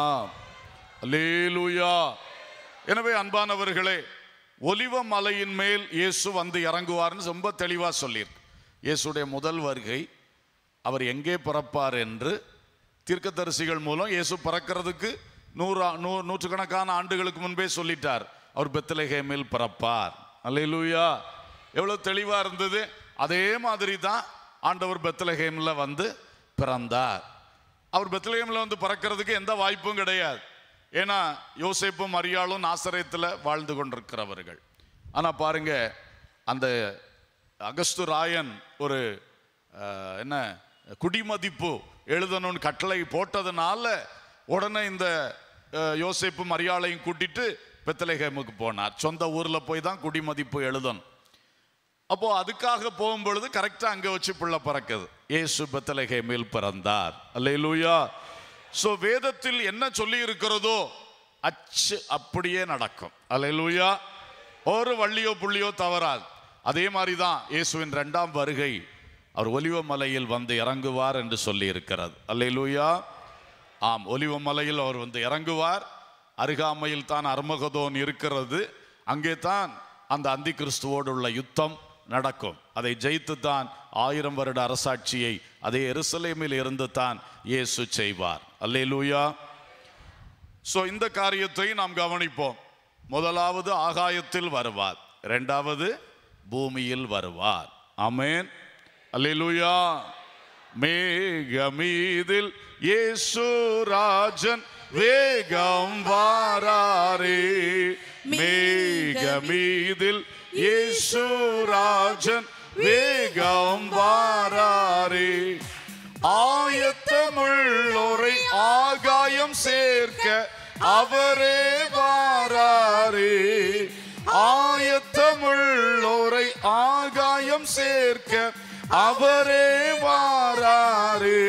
அல்லேலூயா எனவே அன்பானவர்களே ஒலிவ மலையின் மேல் இயேசு வந்து இறங்குவார்னு ரொம்ப தெளிவா சொல்லியிருக்கு இயேசுடைய முதல் வருகை அவர் எங்கே பிறப்பார் என்று தீர்க்கதரிசிகள் மூலம் இயேசு பிறக்கிறதுக்கு நூறு நூ நூற்றுக்கணக்கான ஆண்டுகளுக்கு முன்பே சொல்லிட்டார் அவர் பெத்தலகேமில் பிறப்பார் அல்லேலூயா எவ்வளவு தெளிவா இருந்தது அதே மாதிரி தான் ஆண்டவர் பெத்தலகேமில் வந்து பிறந்தார் அவர் பெத்லகேமில் வந்து பிறக்கிறதுக்கு எந்த வாய்ப்பும் கிடையாது ஏன்னா யோசேப்பும் மரியாளும் நாசரேத்தில் வாழ்ந்து கொண்டிருக்கிறவர்கள் ஆனால் பாருங்க அந்த அகஸ்து ராயன் ஒரு அஹ், என்ன குடிமதிப்பு எழுதணும்னு கட்டளை போட்டதுனால உடனே இந்த அஹ், யோசேப்பு மரியாளையும் கூட்டிட்டு பெத்தலகேமுக்கு போனார் சொந்த ஊர்ல போய் தான் குடிமதிப்பு எழுதணும் அப்போ அதுக்காக போகும் பொழுது கரெக்டா அங்க வச்சு பிள்ளை பிறக்குது இயேசு பெத்தலகேமில் பிறந்தார் அல்லேலூயா சோ வேதத்தில் என்ன சொல்லி இருக்கிறதோ அச்சு அப்படியே நடக்கும் அல்லேலூயா ஒரு வள்ளியோ புள்ளியோ தவறாது அதே மாதிரி தான் இயேசுவின் இரண்டாம் வருகை அவர் ஒலிவ மலையில் வந்து இறங்குவார் என்று சொல்லி இருக்கிறது அல்லேலூயா ஆம் ஒலிவ மலையில் அவர் வந்து இறங்குவார் அருகாமையில் தான் அர்மகதோன் இருக்கிறது அங்கே தான் அந்த அந்தி கிறிஸ்துவோடு உள்ள யுத்தம் நடக்கும் அதை ஜெயித்து தான் ஆயிரம் வருட அரசாட்சியை அதே எருசலேமில் இருந்து தான் இயேசு செய்வார் அல்லேலூயா சோ இந்த காரியத்தை நாம் கவனிப்போம் முதலாவது ஆகாயத்தில் வருவார் இரண்டாவது பூமியில் வருவார் ஆமென் அல்லேலூயா மேகமீதில் இயேசு ராஜன் வேகம் வாராரே மேகமீதில் இயேசு ராஜன் வேகம் வாராரே ஆயத்தமுள்ளோரை ஆகாயம் சேர்க்க அவரே வாராரே ஆயத்தமுள்ளோரை ஆகாயம் சேர்க்க அவரே வாராரே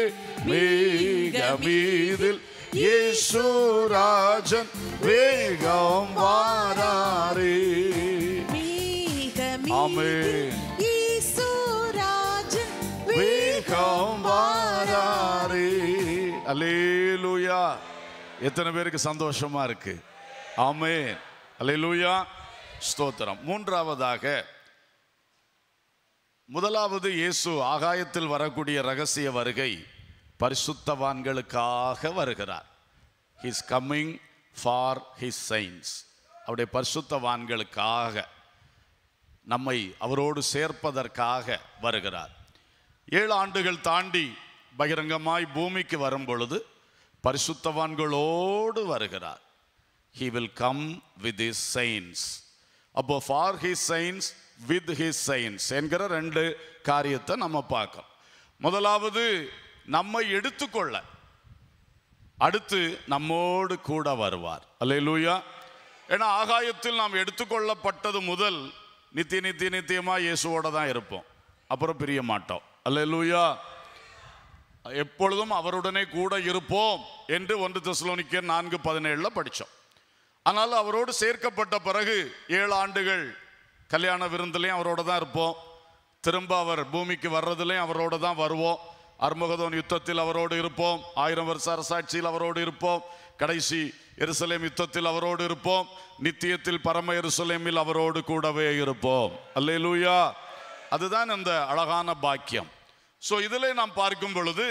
மேகமீதில் இயேசுராஜன் வேகம் வாராரே ஆமென். வேகம் வாராரே அல்லேலூயா எத்தனை பேருக்கு சந்தோஷமா இருக்கு ஆமென் அல்லேலூயா ஸ்தோத்திரம் மூன்றாவதாக முதலாவது இயேசு ஆகாயத்தில் வரக்கூடிய ரகசிய வருகை பரிசுத்தவான்களுக்காக வருகிறார் his coming for his saints அவருடைய பரிசுத்தவான்களுக்காக நம்மை அவரோடு சேர்ப்பதற்காக வருகிறார் ஏழு ஆண்டுகள் தாண்டி பகிரங்கமாய் பூமிக்கு வரும் பொழுது பரிசுத்தவான்களோடு வருகிறார் he will come with his saints அப்போ for his saints with his saints என்கிற ரெண்டு காரியத்தை நம்ம பார்க்கோம் முதலாவது நம்மை எடுத்துக்கொள்ள அடுத்து நம்மோடு கூட வருவார் அல்லேலூயா ஏன்னா ஆகாயத்தில் நாம் எடுத்துக்கொள்ளப்பட்டது முதல் நித்திய நித்திய நித்தியமா இயேசுவோட தான் இருப்போம் அப்புறம் பிரிய மாட்டோம் அல்லேலூயா எப்பொழுதும் அவருடனே கூட இருப்போம் என்று ஒன்று தெசலோனிக்கர் நான்கு பதினேழுல படித்தோம் ஆனால் அவரோடு சேர்க்கப்பட்ட பிறகு ஏழு ஆண்டுகள் கல்யாண விருந்துலையும் அவரோட தான் இருப்போம் திரும்ப அவர் பூமிக்கு வர்றதுலையும் அவரோட தான் வருவோம் அர்மகதோன் யுத்தத்தில் அவரோடு இருப்போம் ஆயிரம் வருஷ அரசாட்சியில் அவரோடு இருப்போம் கடைசி எருசலேம் யுத்தத்தில் அவரோடு இருப்போம் நித்தியத்தில் பரம எருசலேமில் அவரோடு கூடவே இருப்போம் அல்லேலூயா அதுதான் அந்த அழகான பாக்கியம் ஸோ இதில் நாம் பார்க்கும் பொழுது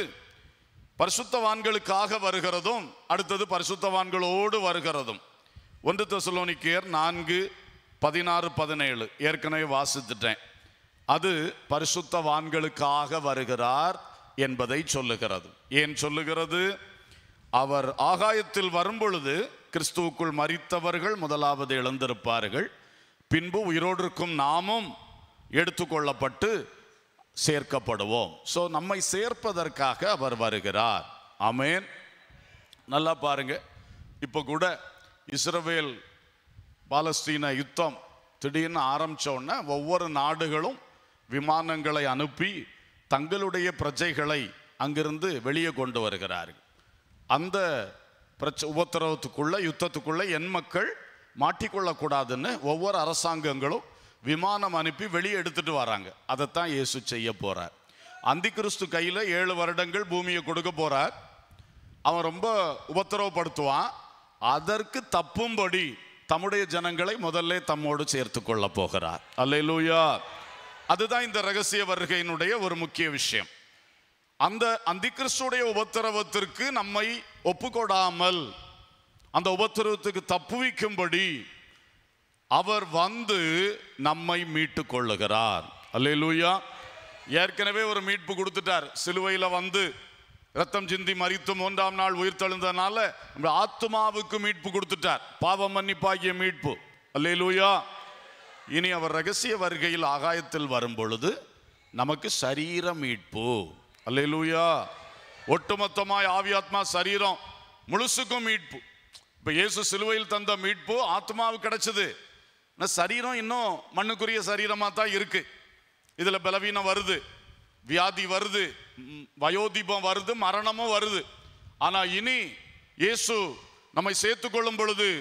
பரிசுத்தவான்களுக்காக வருகிறதும் அடுத்தது பரிசுத்தவான்களோடு வருகிறதும் ஒன்று தெசலோனிக்கேயர் நான்கு பதினாறு பதினேழு ஏற்கனவே வாசித்துட்டேன் அது பரிசுத்தவான்களுக்காக வருகிறார் என்பதை சொல்லுகிறது ஏன் சொல்லுகிறது அவர் ஆகாயத்தில் வரும்பொழுது கிறிஸ்துவுக்குள் மரித்தவர்கள் முதலாவது எழுந்திருப்பார்கள் பின்பு உயிரோடு இருக்கும் நாமும் எடுத்துக்கொள்ளப்பட்டு சேர்க்கப்படுவோம் ஸோ நம்மை சேர்ப்பதற்காக அவர் வருகிறார் ஆமென் நல்லா பாருங்க இப்போ கூட இஸ்ரவேல் பாலஸ்தீன யுத்தம் திடீர்னு ஆரம்பிச்ச உடனே ஒவ்வொரு நாடுகளும் விமானங்களை அனுப்பி தங்களுடைய பிரஜைகளை அங்கிருந்து வெளியே கொண்டு வருகிறார்கள் அந்த பிரச்ச உபத்திரவத்துக்குள்ள யுத்தத்துக்குள்ள என் மக்கள் மாட்டிக்கொள்ளக்கூடாதுன்னு ஒவ்வொரு அரசாங்கங்களும் விமானம் அனுப்பி வெளியே எடுத்துட்டு வராங்க அதைத்தான் இயேசு செய்ய போறார் அந்தி கிறிஸ்து கையில ஏழு வருடங்கள் பூமியை கொடுக்க போறார் அவன் ரொம்ப உபத்திரவப்படுத்துவான் அதற்கு தப்பும்படி தம்முடைய ஜனங்களை முதல்ல தம்மோடு சேர்த்து கொள்ள போகிறார் அல்லேலூயா அதுதான் இந்த ரகசிய வருகையினுடைய ஒரு முக்கிய விஷயம் அந்த அந்திகிறிஸ்துடைய உபத்திரவத்திற்கு நம்மை ஒப்புக்கொடாமல் அந்த உபத்திரவத்துக்கு தப்புவிக்கும்படி அவர் வந்து நம்மை மீட்டு கொள்ளுகிறார் அல்லேலூயா ஏற்கனவே ஒரு மீட்பு கொடுத்துட்டார் சிலுவையில வந்து ரத்தம் சிந்தி மறித்து மூன்றாம் நாள் உயிர் தெழுந்தனால நம்ம ஆத்மாவுக்கு மீட்பு கொடுத்துட்டார் பாவ மன்னிப்பாகிய மீட்பு அல்லேலூயா இனி அவர் ரகசிய வருகையில் ஆகாயத்தில் வரும் பொழுது நமக்கு சரீர மீட்பு அல்லேலூயா ஒட்டுமொத்தமாய் ஆவியாத்மா சரீரம் முழுசுக்கும் மீட்பு இப்ப இயேசு சிலுவையில் தந்த மீட்பு ஆத்மாவுக்கு கிடைச்சது ஆனா சரீரம் இன்னும் மண்ணுக்குரிய சரீரமா தான் இருக்கு இதுல பலவீனம் வருது வியாதி வருது ம், வயோதிபம் வருது மரணமும் வருது ஆனா இனி இயேசு நம்மை சேர்த்துக் கொள்ளும் பொழுது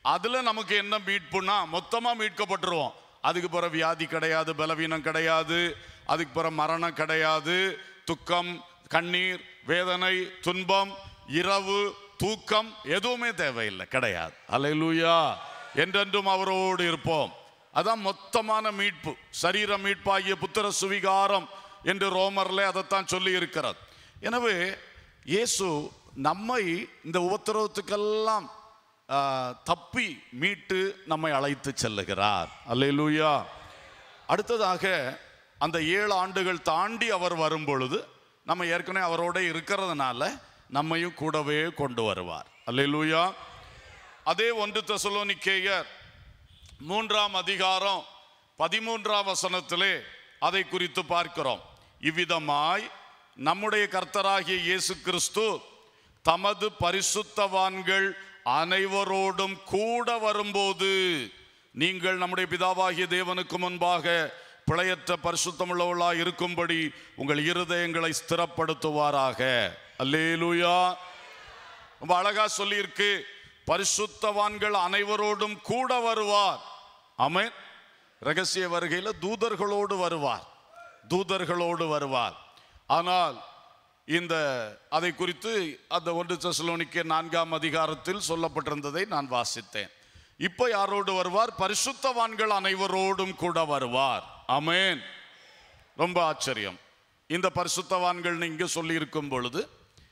அதுல நமக்கு என்ன மீட்புனா மொத்தமா மீட்கப்பட்டுருவோம் அதுக்கு பிறகு வியாதி கிடையாது பலவீனம் கிடையாது அதுக்கு பிறகு மரணம் கிடையாது துக்கம் கண்ணீர் வேதனை துன்பம் இரவு தூக்கம் எதுவுமே தேவையில்லை கிடையாது அல்லேலூயா என்றென்றும் அவரோடு இருப்போம் அதான் மொத்தமான மீட்பு சரீர மீட்பாகிய புத்திர சுவிகாரம் என்று ரோமர்ல அதைத்தான் சொல்லி இருக்கிறது எனவே இயேசு நம்மை இந்த உபத்திரவத்துக்கெல்லாம் ஆ, தப்பி மீட்டு நம்மை அழைத்து செல்லுகிறார் அல்லேலூயா அடுத்ததாக அந்த ஏழு ஆண்டுகள் தாண்டி அவர் வரும் பொழுது நம்ம ஏற்கனவே அவரோட இருக்கிறதுனால நம்மையும் கூடவே கொண்டு வருவார் அல்லேலூயா அதே ஒன்று தெசலோனிக்கேயர் மூன்றாம் அதிகாரம் பதிமூன்றாம் வசனத்திலே அதை குறித்து பார்க்கிறோம் இவ்விதமாய் நம்முடைய கர்த்தராகிய இயேசு கிறிஸ்து தமது பரிசுத்தவான்கள் அனைவரோடும் கூட வரும்போது நீங்கள் நம்முடைய பிதாவாகிய தேவனுக்கு முன்பாக பிழையற்ற பரிசுத்தமுள்ளவர்களாய் இருக்கும்படி உங்கள் இருதயங்களை ஸ்திரப்படுத்துவாராக அல்லேலூயா ரொம்ப அழகா சொல்லியிருக்கு பரிசுத்தவான்கள் அனைவரோடும் கூட வருவார் ஆமென் ரகசிய வருகையில தூதர்களோடு வருவார் தூதர்களோடு வருவார் ஆனால் இந்த அதை குறித்து அந்த ஒன்று தெசலோனிக்கே நான்காம் அதிகாரத்தில் சொல்லப்பட்டிருந்ததை நான் வாசித்தேன் இப்போ யாரோடு வருவார் பரிசுத்தவான்கள் அனைவரோடும் கூட வருவார் ஆமென் ரொம்ப ஆச்சரியம் இந்த பரிசுத்தவான்கள் இங்க சொல்லி இருக்கும் பொழுது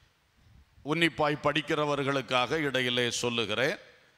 உன்னிப்பாய் படிக்கிறவர்களுக்காக இடையிலே சொல்லுகிறேன்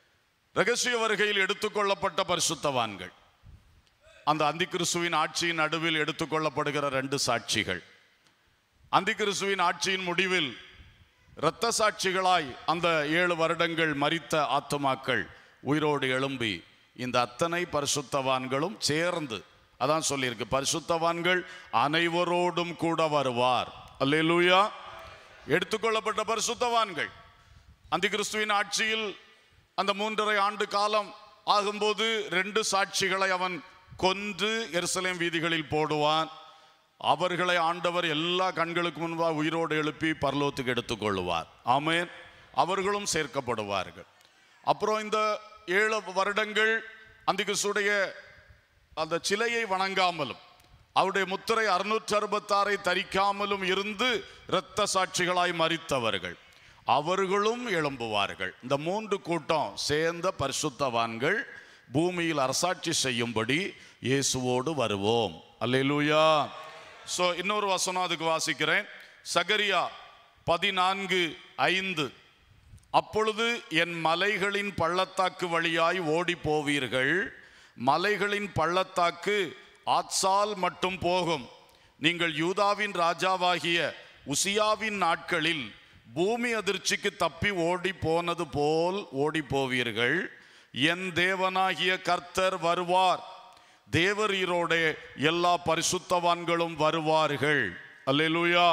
ரகசிய வருகையில் எடுத்துக்கொள்ளப்பட்ட பரிசுத்தவான்கள் அந்த அந்திகிறிஸ்துவின் ஆட்சியின் நடுவில் எடுத்துக்கொள்ளப்படுகிற ரெண்டு சாட்சிகள் அந்திகிறிஸ்துவின் ஆட்சியின் முடிவில் இரத்த சாட்சிகளாய் அந்த ஏழு வருடங்கள் மரித்த ஆத்துமாக்கள் உயிரோடு எழும்பி இந்த அத்தனை பரிசுத்தவான்களும் சேர்ந்து அதான் சொல்லியிருக்கு பரிசுத்தவான்கள் அனைவரோடும் கூட வருவார் அல்லேலூயா எடுத்துக்கொள்ளப்பட்ட பரிசுத்தவான்கள் அந்த கிறிஸ்துவின் ஆட்சியில் அந்த மூன்றரை ஆண்டு காலம் ஆகும்போது ரெண்டு சாட்சிகளை அவன் கொன்று எருசலேம் வீதிகளில் போடுவான் அவர்களை ஆண்டவர் எல்லா கண்களுக்கு முன்பாக உயிரோடு எழுப்பி பரலோகத்துக்கு எடுத்துக்கொள்வார் ஆமென் அவர்களும் சேர்க்கப்படுவார்கள் அப்புறம் இந்த ஏழு வருடங்கள் அந்த கிறிஸ்துடைய அந்த சிலையை வணங்காமலும் அவருடைய முத்திரை அறுநூற்றி அறுபத்தாறை தரிக்காமலும் இருந்து இரத்த சாட்சிகளாய் மறித்தவர்கள் அவர்களும் எழும்புவார்கள் இந்த மூன்று கூட்டம் சேர்ந்த பரிசுத்தவான்கள் பூமியில் அரசாட்சி செய்யும்படி இயேசுவோடு வருவோம் அல்லேலூயா சோ இன்னொரு வசனம் அதுக்கு வாசிக்கிறேன் சகரியா பதினான்கு ஐந்து அப்பொழுது என் மலைகளின் பள்ளத்தாக்கு வழியாய் ஓடி போவீர்கள் மலைகளின் பள்ளத்தாக்கு ஆத்சால் மட்டும் போகும் நீங்கள் யூதாவின் ராஜாவாகிய உசியாவின் நாட்களில் பூமி அதிர்ச்சிக்கு தப்பி ஓடி போனது போல் ஓடி போவீர்கள் என் தேவனாகிய கர்த்தர் வருவார் தேவரீரோட எல்லா பரிசுத்தவான்களும் வருவார்கள் அல்லேலூயா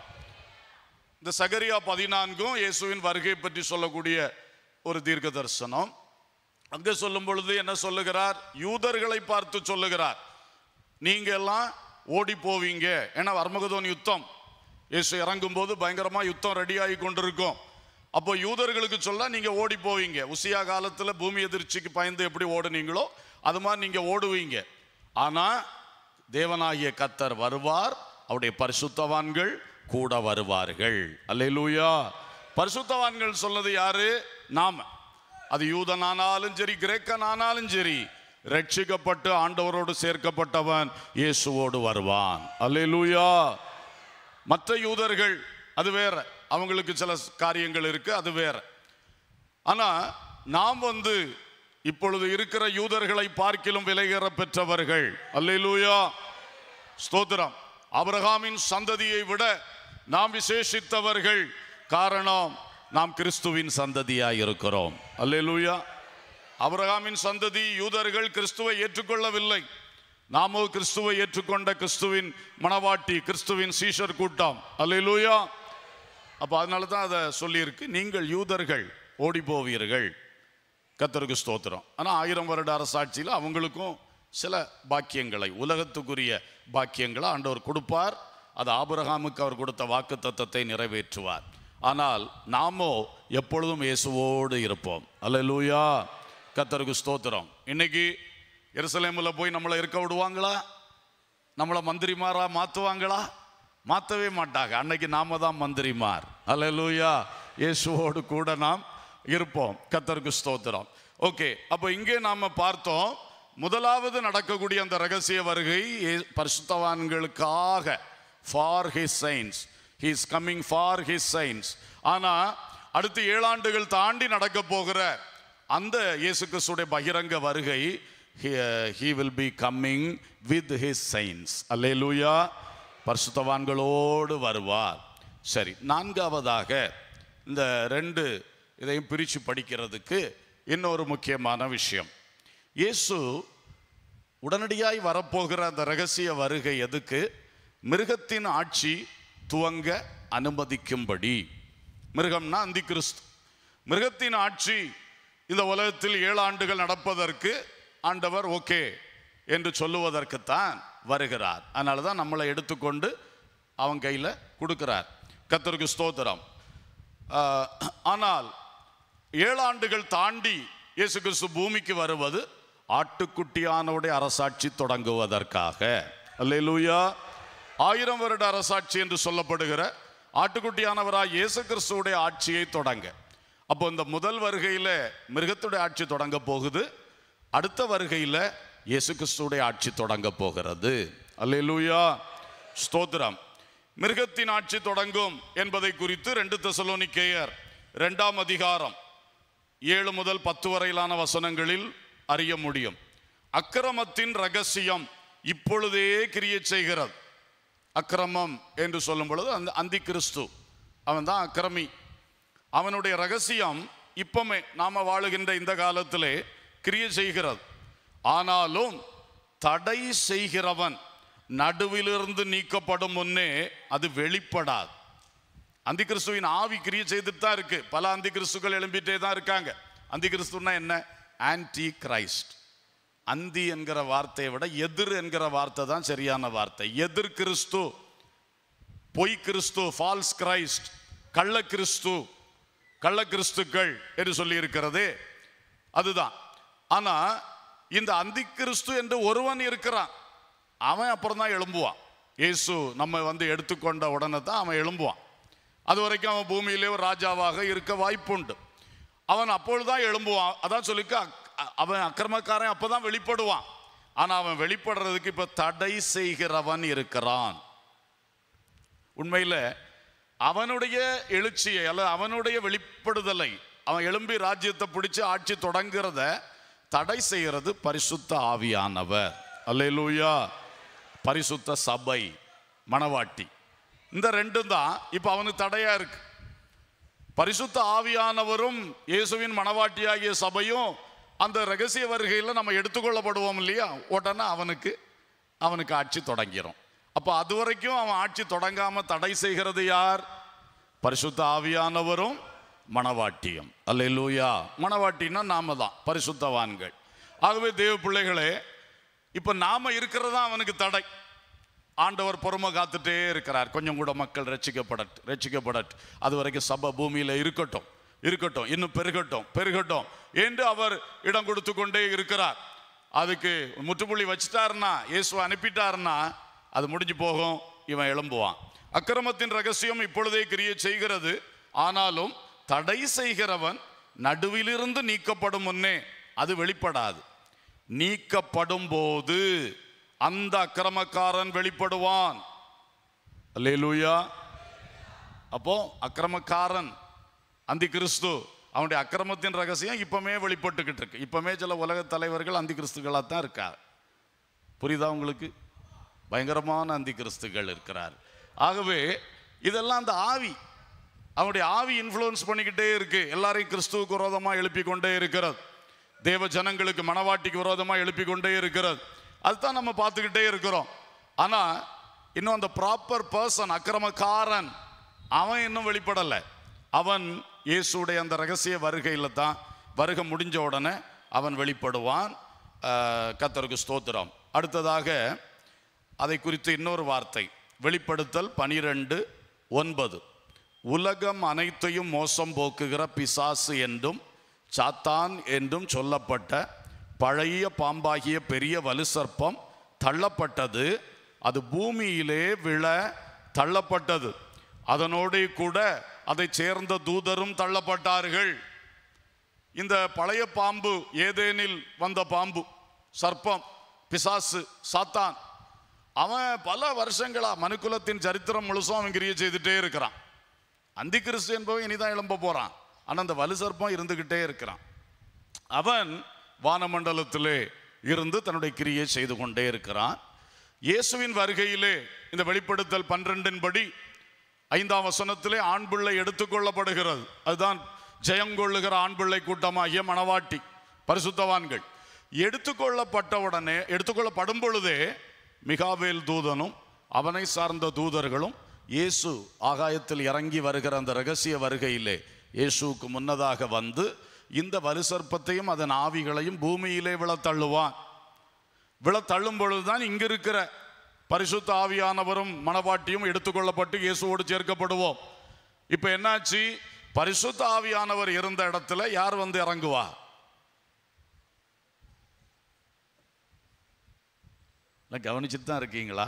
இந்த சகரியா பதினான்கும் இயேசுவின் வருகை பற்றி சொல்லக்கூடிய ஒரு தீர்க்க தரிசனம் அங்கே சொல்லும் பொழுது என்ன சொல்லுகிறார் யூதர்களை பார்த்து சொல்லுகிறார் நீங்க எல்லாம் ஓடி போவீங்க ஏன்னா வர்மகதோன் யுத்தம் இயேசு இறங்கும் போது பயங்கரமா யுத்தம் ரெடியாகி கொண்டிருக்கும் அப்போ யூதர்களுக்கு சொல்ல நீங்க ஓடி போவீங்க உசியா காலத்துல பூமி எதிர்ச்சிக்கு பயந்து எப்படி ஓடுனீங்களோ அது மாதிரி நீங்க ஓடுவீங்க ஆனா தேவனாகிய கத்தர் வருவார் அவருடைய பரிசுத்தவான்கள் கூட வருவார்கள் அல்லேலூயா பரிசுத்தவான்கள் சொன்னது யாரு நாம அது யூதனானாலும் சரி கிரேக்கனானாலும் சரி ரட்சிக்கப்பட்டு ஆண்டவரோடு சேர்க்கப்பட்டவன் இயேசுவோடு வருவான் அல்லேலூயா மற்ற யூதர்கள் அது வேற அவங்களுக்கு சில காரியங்கள் இருக்கு அது வேற ஆனா நாம் வந்து இப்பொழுது இருக்கிற யூதர்களை பார்க்கிலும் விலையேற பெற்றவர்கள் அல்லேலூயா ஸ்தோத்திரம் ஆபிரகாமின் சந்ததியை விட நாம் விசேஷித்தவர்கள் காரணம் நாம் கிறிஸ்துவின் சந்ததியாய் இருக்கிறோம் அல்லேலூயா ஆபிரகாமின் சந்ததி யூதர்கள் கிறிஸ்துவை ஏற்றுக்கொள்ளவில்லை நாமோ கிறிஸ்துவை ஏற்றுக்கொண்ட கிறிஸ்துவின் மணவாட்டி கிறிஸ்துவின் சீஷர் கூட்டம் அல்லேலூயா அப்போ அதனால தான் அதை சொல்லியிருக்கு நீங்கள் யூதர்கள் ஓடி போவீர்கள் கத்தருக்கு ஸ்தோத்திரம் ஆனால் ஆயிரம் வருட அரசாட்சியில் அவங்களுக்கும் சில பாக்கியங்களை உலகத்துக்குரிய பாக்கியங்களை ஆண்டவர் கொடுப்பார் அது ஆபிரகாமுக்கு அவர் கொடுத்த வாக்கு தத்தத்தை நிறைவேற்றுவார் ஆனால் நாமோ எப்பொழுதும் இயேசுவோடு இருப்போம் அல்லேலூயா கத்தருக்கு ஸ்தோத்திரம் இன்னைக்கு எருசலேமில் போய் நம்மளை இருக்க விடுவாங்களா நம்மளை மந்திரிமாரா மாற்றுவாங்களா மாற்றவே மாட்டாங்க அன்னைக்கு நாம தான் மந்திரிமார் அல்லேலூயா இயேசுவோடு கூட நாம் இருப்போம் கத்தருக்கு ஸ்தோத்திரம் ஓகே அப்போ இங்கே நாம பார்த்தோம் முதலாவது நடக்கக்கூடிய அந்த ரகசிய வருகை இயே- பரிசுத்தவான்களுக்காக for his saints he is coming for his saints ஆனா அடுத்து ஏழாண்டுகள் தாண்டி நடக்க போகிற அந்த இயேசு கிறிஸ்துடைய பகிரங்க வருகை he will be coming with his saints அல்லேலூயா பரிசுத்தவான்களோடு வருவார் சரி நான்காவதாக இந்த ரெண்டு இதையும் பிரித்து படிக்கிறதுக்கு இன்னொரு முக்கியமான விஷயம் இயேசு உடனடியாய் வரப்போகிற அந்த ரகசிய வருகை எதுக்கு மிருகத்தின் ஆட்சி துவங்க அனுமதிக்கும்படி மிருகம்னா அந்தி கிறிஸ்து மிருகத்தின் ஆட்சி இந்த உலகத்தில் ஏழு ஆண்டுகள் நடப்பதற்கு ஆண்டவர் ஓகே என்று சொல்லுவதற்குத்தான் வருகிறார் அதனால தான் நம்மளை எடுத்துக்கொண்டு அவன் கையில் கொடுக்கிறார் கத்தருக்கு ஸ்தோத்திரம் ஆஹ், ஆனால் ஏழு ஆண்டுகள் தாண்டி இயேசு கிறிஸ்து பூமிக்கு வருவது ஆட்டுக்குட்டியானவுடைய அரசாட்சி தொடங்குவதற்காக அல்லேலூயா ஆயிரம் வருட அரசாட்சி என்று சொல்லப்படுகிற ஆட்டுக்குட்டியானவராய் இயேசு கிறிஸ்துவுடைய ஆட்சியை தொடங்க அப்போ இந்த முதல் வருகையில மிருகத்துடைய ஆட்சி தொடங்க போகுது அடுத்த வருகையில இயேசு கிறிஸ்துவுடைய ஆட்சி தொடங்க போகிறது அல்லேலூயா ஸ்தோத்திரம் மிருகத்தின் ஆட்சி தொடங்கும் என்பதை குறித்து ரெண்டு தெசலோனிக்கேயர் இரண்டாம் அதிகாரம் ஏழு முதல் பத்து வரையிலான வசனங்களில் அறிய முடியும் அக்கிரமத்தின் ரகசியம் இப்பொழுதே கிரியை செய்கிறது அக்கிரமம் என்று சொல்லும் பொழுது அந்த அந்தி கிறிஸ்து அவன் தான் அக்கிரமி அவனுடைய ரகசியம் இப்பமே நாம வாழுகின்ற இந்த காலத்திலே கிரியை செய்கிறது ஆனாலும் தடை செய்கிறவன் நடுவிலிருந்து நீக்கப்படும் முன்னே அது வெளிப்படாது அந்தி கிறிஸ்துவின் ஆவி கிரியை செய்துட்டு தான் இருக்கு பல அந்தி கிறிஸ்துக்கள் எழும்பிட்டே தான் இருக்காங்க அந்தி கிறிஸ்துன்னா என்ன ஆன்டி கிரைஸ்ட் அந்தி என்கிற வார்த்தையை விட எதிர் என்கிற வார்த்தை தான் சரியான வார்த்தை எதிர் கிறிஸ்து பொய் கிறிஸ்து ஃபால்ஸ் கிரைஸ்ட் கள்ள கிறிஸ்து கள்ள கிறிஸ்துக்கள் என்று சொல்லி இருக்கிறதே அதுதான் ஆனா இந்த அந்தி கிறிஸ்து என்று ஒருவன் இருக்கிறான் அவன் அப்புறம் தான் எழும்புவான் இயேசு நம்ம வந்து எடுத்துக்கொண்ட உடனே தான் அவன் எழும்புவான் அது வரைக்கும் அவன் பூமியிலே ஒரு ராஜாவாக இருக்க வாய்ப்புண்டு அவன் அப்பொழுதுதான் எழும்புவான் அதான் சொல்லிக்க அக்- அவன் அக்கிரமக்காரன் அப்பதான் வெளிப்படுவான் ஆனா அவன் வெளிப்படுறதுக்கு இப்ப தடை செய்கிறவன் இருக்கிறான் உண்மையில அவனுடைய எழுச்சியை அல்ல அவனுடைய வெளிப்படுதலை அவன் எழும்பி ராஜ்யத்தை பிடிச்சு ஆட்சி தொடங்குறத தடை செய்கிறது பரிசுத்த ஆவியானவர் அல்லேலூயா பரிசுத்த சபை மணவாட்டி இந்த ரெண்டும் தான் இப்போ அவனுக்கு தடையா இருக்கு பரிசுத்த ஆவியானவரும் இயேசுவின் மணவாட்டியாகிய சபையும் அந்த ரகசிய வருகையில் நம்ம எடுத்துக்கொள்ளப்படுவோம் இல்லையா உடனே அவனுக்கு அவனுக்கு ஆட்சி தொடங்கிரும் அப்போ அது வரைக்கும் அவன் ஆட்சி தொடங்காம தடை செய்கிறது யார் பரிசுத்த ஆவியானவரும் மணவாட்டியும் அல்லேலூயா மணவாட்டின்னா நாம தான் பரிசுத்தவான்கள் ஆகவே தேவ பிள்ளைகளே இப்போ நாம இருக்கிறதா அவனுக்கு தடை ஆண்டவர் பொறுமை காத்துட்டே இருக்கிறார் கொஞ்சம் கூட மக்கள் ரட்சிக்கப்படட் ரட்சிக்கப்படட் அது வரைக்கும் சபை பூமியில இருக்கட்டும் இருக்கட்டும் இன்னும் பெருகட்டும் பெருகட்டும் என்று அவர் இடம் கொடுத்து கொண்டே இருக்கிறார் அதுக்கு முற்றுப்புள்ளி வச்சிட்டாருன்னா இயேசுவை அனுப்பிட்டாருன்னா அது முடிஞ்சு போகும் இவன் எழும்புவான் அக்கிரமத்தின் ரகசியம் இப்பொழுதே கிரியை செய்கிறது ஆனாலும் தடை செய்கிறவன் நடுவிலிருந்து நீக்கப்படும் முன்னே அது வெளிப்படாது நீக்கப்படும் போது அந்த அக்கிரமக்காரன் வெளிப்படுவான் அல்லேலூயா அப்போ அக்கிரமக்காரன் அந்தி கிறிஸ்து அவனுடைய அக்கிரமத்தின் ரகசியம் இப்பமே வெளிப்பட்டுக்கிட்டு இருக்கு இப்பமே சில உலக தலைவர்கள் அந்தி கிறிஸ்துகளாக தான் இருக்கார் புரியுதா உங்களுக்கு பயங்கரமான அந்தி கிறிஸ்துகள் இருக்கிறார் ஆகவே இதெல்லாம் அந்த ஆவி அவனுடைய ஆவி இன்ஃப்ளூயன்ஸ் பண்ணிக்கிட்டே இருக்கு எல்லாரையும் கிறிஸ்துவுக்கு விரோதமாக எழுப்பி கொண்டே இருக்கிறது தேவ ஜனங்களுக்கு மனவாட்டிக்கு விரோதமாக எழுப்பி கொண்டே இருக்கிறது அதுதான் நம்ம பார்த்துக்கிட்டே இருக்கிறோம் ஆனால் இன்னும் அந்த ப்ராப்பர் பர்சன் அக்கிரமக்காரன் அவன் இன்னும் வெளிப்படலை அவன் இயேசுடைய அந்த ரகசிய வருகையில் தான் வருகை முடிஞ்ச உடனே அவன் வெளிப்படுவான் ஆஹ், கர்த்தருக்கு ஸ்தோத்திரம் அடுத்ததாக அதை குறித்து இன்னொரு வார்த்தை வெளிப்படுத்தல் பனிரெண்டு ஒன்பது உலகம் அனைத்தையும் மோசம் போக்குகிற பிசாசு என்றும் சாத்தான் என்றும் சொல்லப்பட்ட பழைய பாம்பாகிய பெரிய வலுசர்ப்பம் தள்ளப்பட்டது அது பூமியிலே விழ தள்ளப்பட்டது அதனோடு கூட அதை சேர்ந்த தூதரும் தள்ளப்பட்டார்கள் இந்த பழைய பாம்பு ஏதேனில் வந்த பாம்பு சர்ப்பம் பிசாசு சாத்தான் அவன் பல வருஷங்களா மனுக்குலத்தின் சரித்திரம் முழுசும் அவன் கிரியை செய்துட்டே இருக்கிறான் அந்தி கிறிஸ்து என்பவன் இனிதான் எழும்ப போறான் ஆனா அந்த வலு சர்ப்பம் இருந்துகிட்டே இருக்கிறான் அவன் வானமண்டலத்திலே இருந்து தன்னுடைய கிரியை செய்து கொண்டே இருக்கிறான் இயேசுவின் வருகையிலே இந்த வெளிப்படுத்தல் பன்னிரண்டின் படி ஐந்தாம் வசனத்திலே ஆண் பிள்ளை எடுத்துக்கொள்ளப்படுகிறது அதுதான் ஜெயங்கொள்ளுகிற ஆண் பிள்ளை கூட்டமாகிய மணவாட்டி பரிசுத்தவான்கள் எடுத்துக்கொள்ளப்பட்ட உடனே எடுத்துக்கொள்ளப்படும் பொழுதே மிகாவேல் தூதனும் அவனை சார்ந்த தூதர்களும் இயேசு ஆகாயத்தில் இறங்கி வருகிற அந்த ரகசிய வருகையிலே இயேசுவுக்கு முன்னதாக வந்து இந்த வலுசர்ப்பத்தையும் அதன் ஆவிகளையும் பூமியிலே விழத்தள்ளுவான் விழத்தள்ளும் பொழுதுதான் இங்க இருக்கிற பரிசுத்த ஆவியானவரும் மணவாட்டியும் எடுத்துக்கொள்ளப்பட்டு இயேசுவோடு சேர்க்கப்படுவோம் இப்ப என்னாச்சு பரிசுத்த ஆவியானவர் இருந்த இடத்துல யார் வந்து இறங்குவா கவனிச்சுட்டு தான் இருக்கீங்களா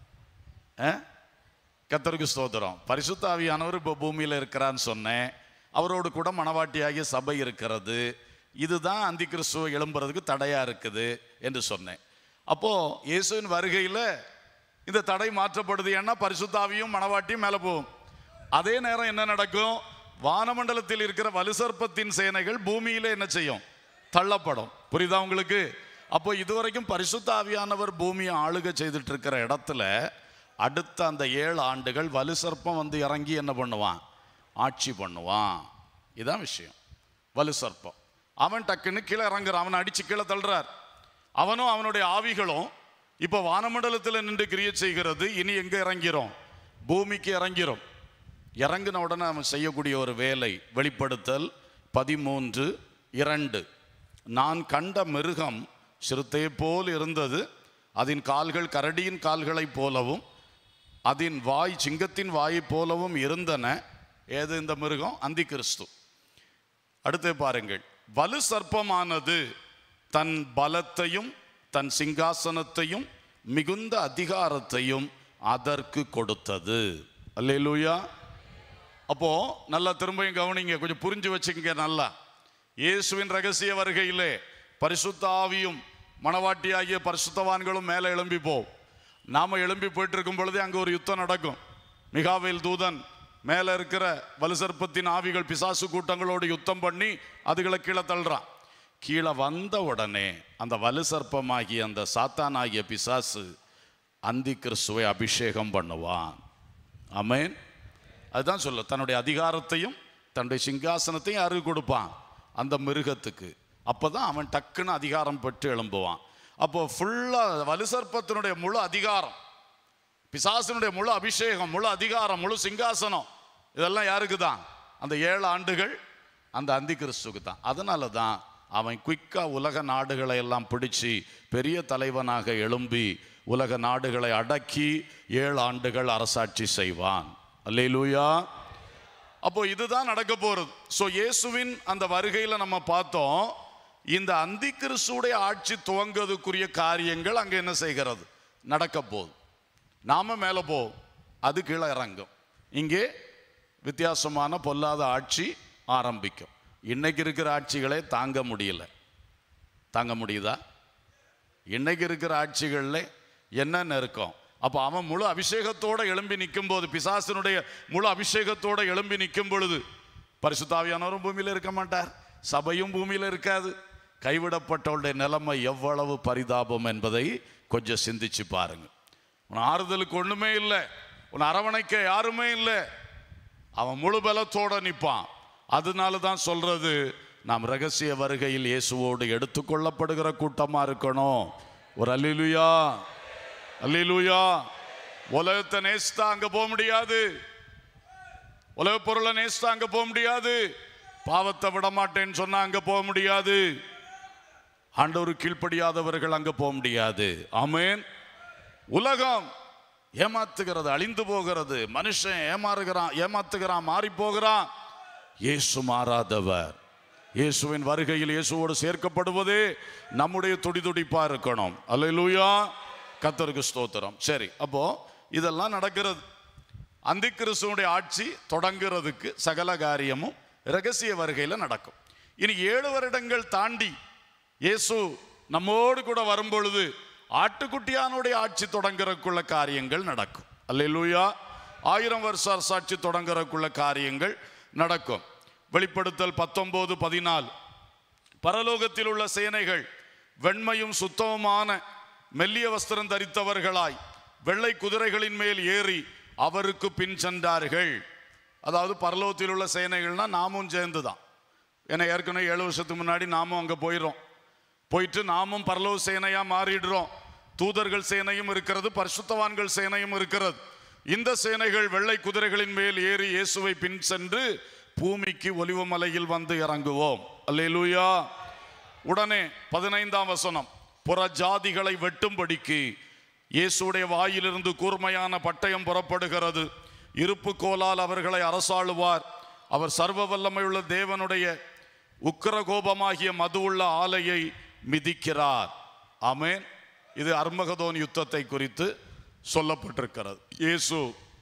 ஆ? கர்த்தருக்கு ஸ்தோத்திரம் பரிசுத்த ஆவியானவர் இப்போ பூமியில் இருக்கிறான்னு சொன்னேன் அவரோடு கூட மணவாட்டியாகிய சபை இருக்கிறது இதுதான் அந்தி கிறிஸ்துவ எழும்புறதுக்கு தடையா இருக்குது என்று சொன்னேன் அப்போ இயேசுவின் வருகையில் இந்த தடை மாற்றப்படுது ஏன்னா பரிசுத்த ஆவியும் மணவாட்டியும் மேலே போகும் அதே நேரம் என்ன நடக்கும் வானமண்டலத்தில் இருக்கிற வலுசர்ப்பத்தின் சேனைகள் பூமியில என்ன செய்யும் தள்ளப்படும் புரியுதா உங்களுக்கு அப்போ இதுவரைக்கும் பரிசுத்த ஆவியானவர் பூமியை ஆளுகை செய்துட்டு இருக்கிற இடத்துல அடுத்த அந்த ஏழு ஆண்டுகள் வலுசர்ப்பம் வந்து இறங்கி என்ன பண்ணுவான் ஆட்சி பண்ணுவான் இதான் விஷயம் வலுசர்ப்பம் அவன் டக்குன்னு கீழே இறங்குறான் அவனை அடிச்சு கீழே தள்ளுறார் அவனும் அவனுடைய ஆவிகளும் இப்போ வானமண்டலத்தில் நின்று கிரியை செய்கிறது இனி எங்க இறங்கிறோம் பூமிக்கு இறங்கிறோம் இறங்கின உடனே அவன் செய்யக்கூடிய ஒரு வேலை வெளிப்படுத்தல் பதிமூன்று இரண்டு நான் கண்ட மிருகம் சிறுத்தையை போல் இருந்தது அதன் கால்கள் கரடியின் கால்களைப் போலவும் அதன் வாய் சிங்கத்தின் வாயைப் போலவும் இருந்தன ஏது இந்த மிருகம் அந்தி கிறிஸ்து அடுத்து பாருங்கள் வலு சர்ப்பமானது தன் பலத்தையும் தன் சிங்காசனத்தையும் மிகுந்த அதிகாரத்தையும் அதற்கு கொடுத்தது அல்லேலூயா அப்போ நல்லா திரும்பியும் கவனிங்க கொஞ்சம் புரிஞ்சு வச்சுக்கங்க நல்லா இயேசுவின் ரகசிய வருகையிலே பரிசுத்த ஆவியும் மணவாட்டியாகிய பரிசுத்தவான்களும் மேலே எழும்பி போ நாம எழும்பி போயிட்டு இருக்கும் பொழுதே அங்கே ஒரு யுத்தம் நடக்கும் மிகாவேல் தூதன் மேலே இருக்கிற வலுசர்ப்பத்தின் ஆவிகள் பிசாசு கூட்டங்களோடு யுத்தம் பண்ணி அதுகளை கீழே தள்ளுறான் கீழே வந்த உடனே அந்த வலுசர்ப்பமாகிய அந்த சாத்தானாகிய பிசாசு அந்தி கிறிஸ்துவை அபிஷேகம் பண்ணுவான் ஆமென் அதுதான் சொல்ல தன்னுடைய அதிகாரத்தையும் தன்னுடைய சிங்காசனத்தையும் யாருக்கு கொடுப்பான் அந்த மிருகத்துக்கு அப்பதான் அவன் டக்குன்னு அதிகாரம் பெற்று எழும்புவான் அப்போ ஃபுல்லா வலுசர்ப்பத்தினுடைய முழு அதிகாரம் பிசாசனுடைய முழு அபிஷேகம் முழு அதிகாரம் முழு சிங்காசனம் இதெல்லாம் யாருக்கு தான் அந்த ஏழு ஆண்டுகள் அந்த அந்தி கிறிஸ்துக்கு தான் அதனால தான் அவன் குயிக்கா உலக நாடுகளை எல்லாம் பிடிச்சு பெரிய தலைவனாக எழும்பி உலக நாடுகளை அடக்கி ஏழு ஆண்டுகள் அரசாட்சி செய்வான் அல்லேலூயா அப்போ இதுதான் நடக்க போறது ஸோ இயேசுவின் அந்த வருகையில் நம்ம பார்த்தோம் இந்த அந்தி கிறிஸ்துடைய ஆட்சி துவங்குவதற்குரிய காரியங்கள் அங்கே என்ன செய்கிறது நடக்க போகுது நாம மேலே போவோம் அது கீழே இறங்கும் இங்கே வித்தியாசமான பொல்லாத ஆட்சி ஆரம்பிக்கும் இன்னைக்கு இருக்கிற ஆட்சிகளே தாங்க முடியல தாங்க முடியுதா இன்னைக்கு இருக்கிற ஆட்சிகளில் என்னென்ன இருக்கும் அப்போ அவன் முழு அபிஷேகத்தோட எழும்பி நிற்கும் போது பிசாசனுடைய முழு அபிஷேகத்தோட எழும்பி நிற்கும் பொழுது பரிசுத்தாவியானவரும் பூமியில் இருக்க மாட்டார் சபையும் பூமியில் இருக்காது கைவிடப்பட்டவருடைய நிலைமை எவ்வளவு பரிதாபம் என்பதை கொஞ்சம் சிந்திச்சு பாருங்க உன் ஆறுதலுக்கு ஒண்ணுமே இல்லை உன் அரவணைக்க யாருமே இல்லை அவன் முழு பலத்தோட நிற்பான் அதனால தான் சொல்றது நாம் ரகசிய வருகையில் இயேசுவோடு எடுத்துக்கொள்ளப்படுகிற கூட்டமா இருக்கணும் ஒரு அல்லேலூயா அல்லேலூயா உலகத்தை நேசித்தா அங்க போக முடியாது உலக பொருளை நேசித்தா அங்க போக முடியாது பாவத்தை விட மாட்டேன்னு சொன்னா அங்க போக முடியாது ஆண்டவர் கீழ்ப்படியாதவர்கள் அங்க போக முடியாது ஆமென் உலகம் ஏமாத்துகிறது அழிந்து போகிறது மனுஷன் ஏமாறுகிறான் ஏமாத்துகிறான் மாறி போகிறான் இயேசு மாறாதவர் இயேசுவின் வருகையில் இயேசுவோடு சேர்க்கப்படுவதே நம்முடைய துடிதுடிப்பா இருக்கணும் அல்லேலூயா கத்தருக்கு ஸ்தோத்திரம் சரி அப்போ இதெல்லாம் நடக்கிறது அந்தி கிறிஸ்துவனுடைய ஆட்சி தொடங்குறதுக்கு சகல காரியமும் ரகசிய வருகையில் நடக்கும் இனி ஏழு வருடங்கள் தாண்டி இயேசு நம்மோடு கூட வரும்பொழுது ஆட்டுக்குட்டியானுடைய ஆட்சி தொடங்குறதுக்குள்ள காரியங்கள் நடக்கும் அல்லேலூயா ஆயிரம் வருஷ அரசாட்சி தொடங்குறதுக்குள்ள காரியங்கள் நடக்கும் வெளிப்படுத்தல் பத்தொன்பது பதினாலு பரலோகத்தில் உள்ள சேனைகள் வெண்மையும் சுத்தமுமான மெல்லிய வஸ்திரம் தரித்தவர்களாய் வெள்ளை குதிரைகளின் மேல் ஏறி அவருக்கு பின் சென்றார்கள் அதாவது பரலோகத்தில் உள்ள சேனைகள்னா நாமும் சேர்ந்து தான் ஏன்னா ஏற்கனவே ஏழு வருஷத்துக்கு முன்னாடி நாமும் அங்கே போயிடுறோம் போயிட்டு நாமும் பரலோக சேனையா மாறிடுறோம் தூதர்கள் சேனையும் இருக்கிறது பரிசுத்தவான்கள் சேனையும் இருக்கிறது இந்த சேனைகள் வெள்ளை குதிரைகளின் மேல் ஏறி இயேசுவை பின் சென்று பூமிக்கு ஒலிவ மலையில் வந்து இறங்குவோம் அல்லேலூயா உடனே பதினைந்தாம் வசனம் புற ஜாதிகளை வெட்டும்படிக்கு இயேசுடைய வாயிலிருந்து கூர்மையான பட்டயம் புறப்படுகிறது இருப்பு கோலால் அவர்களை அரசாளுவார் அவர் சர்வ வல்லமையுள்ள தேவனுடைய உக்கிர கோபமாகிய மது உள்ள ஆலையை மிதிக்கிறார் ஆமென் இது அர்மகதோன் யுத்தத்தை குறித்து சொல்லப்பட்டிருக்கிறது இயேசு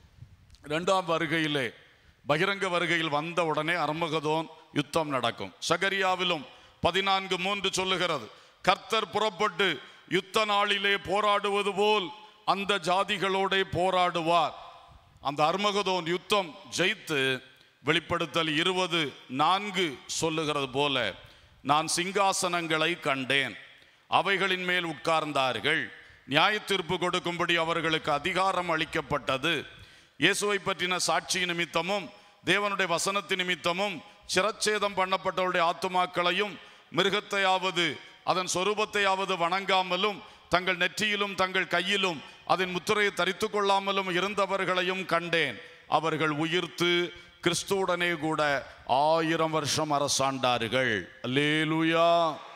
இரண்டாம் வருகையிலே பகிரங்க வருகையில் வந்த உடனே அர்மகதோன் யுத்தம் நடக்கும் சகரியாவிலும் பதினான்கு மூன்று சொல்லுகிறது கர்த்தர் புறப்பட்டு யுத்த நாளிலே போராடுவது போல் அந்த ஜாதிகளோட போராடுவார் அந்த அர்மகதோன் யுத்தம் ஜெயித்து வெளிப்படுத்தல் இருபது நான்கு சொல்லுகிறது போல நான் சிங்காசனங்களை கண்டேன் அவைகளின் மேல் உட்கார்ந்தார்கள் நியாய தீர்ப்பு கொடுக்கும்படி அவர்களுக்கு அதிகாரம் அளிக்கப்பட்டது இயேசுவை பற்றின சாட்சி நிமித்தமும் தேவனுடைய வசனத்தின் நிமித்தமும் சிரச்சேதம் பண்ணப்பட்டவருடைய ஆத்துமாக்களையும் மிருகத்தையாவது அதன் சொரூபத்தையாவது வணங்காமலும் தங்கள் நெற்றியிலும் தங்கள் கையிலும் அதன் முத்திரையை தரித்து கொள்ளாமலும் இருந்தவர்களையும் கண்டேன் அவர்கள் உயிர்த்து கிறிஸ்துவுடனே கூட ஆயிரம் வருஷம் அரசாண்டார்கள் அல்லேலூயா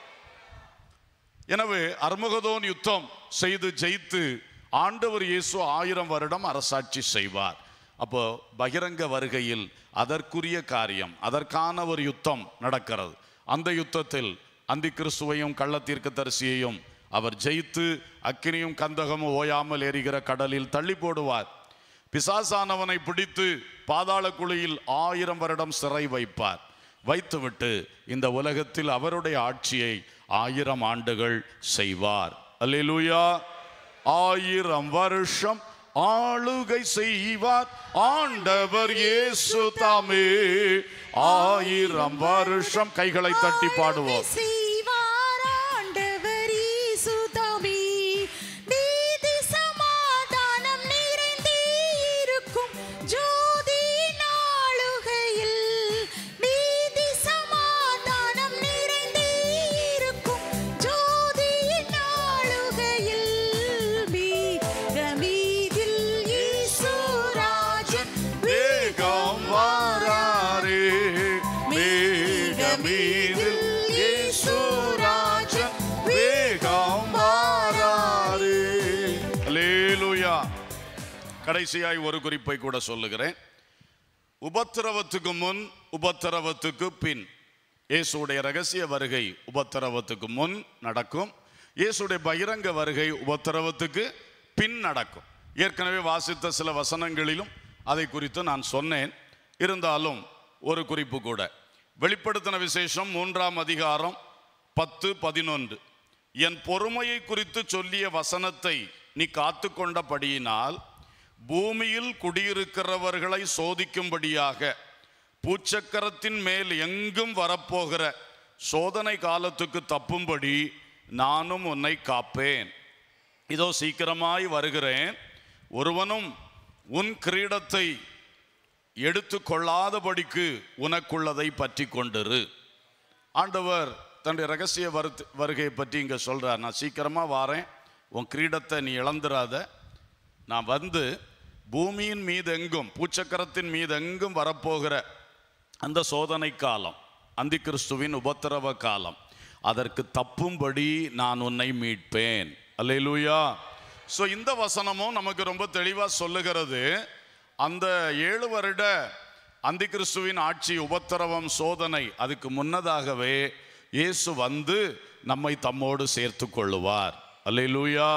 எனவே அர்மகதோன் யுத்தம் செய்து ஜெயித்து ஆண்டவர் இயேசு ஆயிரம் வருடம் அரசாட்சி செய்வார் அப்போ பகிரங்க வருகையில் அதற்குரிய காரியம் அதற்கான ஒரு யுத்தம் நடக்கிறது அந்த யுத்தத்தில் அந்தி கிறிஸ்துவையும் கள்ளத்தீர்க்க தரிசியையும் அவர் ஜெயித்து அக்கினியும் கந்தகமும் ஓயாமல் எரிகிற கடலில் தள்ளி போடுவார் பிசாசானவனை பிடித்து பாதாள குழியில் ஆயிரம் வருடம் சிறை வைப்பார் வைத்துவிட்டு இந்த உலகத்தில் அவருடைய ஆட்சியை ஆயிரம் ஆண்டுகள் செய்வார் அல்லேலூயா ஆயிரம் வருஷம் ஆளுகை செய்வார் ஆண்டவர் இயேசு தாமே ஆயிரம் வருஷம் கைகளை தட்டி பாடுவோம் செய்வார் ஆண்டவர் இயேசு தாமே. நீதி சமாதானம் நிறைந்தே இருக்கும் ஜோதியின் ஆளுகையில். நீதி சமாதானம் நிறைந்தே இருக்கும் ஜோதியின் ஆளுகையில். மேகமீதில் இயேசு ராஜன் வேகம் வாராரே மேகமீதில் இயேசு ராஜன் வேகம் வாராரே அல்லேலூயா கடைசியாய் ஒரு குறிப்பை கூட சொல்லுகிறேன் உபத்திரவத்துக்கு முன் உபத்திரவத்துக்கு பின் இயேசுடைய ரகசிய வருகை உபத்திரவத்துக்கு முன் நடக்கும் இயேசுடைய பகிரங்க வருகை உபத்திரவத்துக்கு பின் நடக்கும் ஏற்கனவே வாசித்த சில வசனங்களிலும் அதை குறித்து நான் சொன்னேன் இருந்தாலும் ஒரு குறிப்பு கூட வெளிப்படுத்தின விசேஷம் மூன்றாம் அதிகாரம் பத்து பதினொன்று என் பொறுமையை குறித்து சொல்லிய வசனத்தை நீ காத்து கொண்டபடியினால் பூமியில் குடியிருக்கிறவர்களை சோதிக்கும்படியாக பூச்சக்கரத்தின் மேல் எங்கும் வரப்போகிற சோதனை காலத்துக்கு தப்பும்படி நானும் உன்னை காப்பேன் இதோ சீக்கிரமாய் வருகிறேன் ஒருவனும் உன் கிரீடத்தை எடுத்து கொள்ளாதபடிக்கு உனக்குள்ளதை பற்றி கொண்டிரு ஆண்டவர் தன்னுடைய ரகசிய வருத்து வருகையை பற்றி இங்கே சொல்கிறார் நான் சீக்கிரமாக வாரேன் உன் கிரீடத்தை நீ இழந்துராத நான் வந்து பூமியின் மீது எங்கும் பூச்சக்கரத்தின் மீது எங்கும் வரப்போகிற அந்த சோதனை காலம் அந்தி கிறிஸ்துவின் உபத்திரவ காலம் அதற்கு தப்பும்படி நான் உன்னை மீட்பேன் அல்லேலூயா ஸோ இந்த வசனமும் நமக்கு ரொம்ப தெளிவாக சொல்லுகிறது அந்த ஏழு வருட அந்தி கிறிஸ்துவின் ஆட்சி உபத்திரவம் சோதனை அதுக்கு முன்னதாகவே இயேசு வந்து நம்மை தம்மோடு சேர்த்து கொள்ளுவார் அல்லேலூயா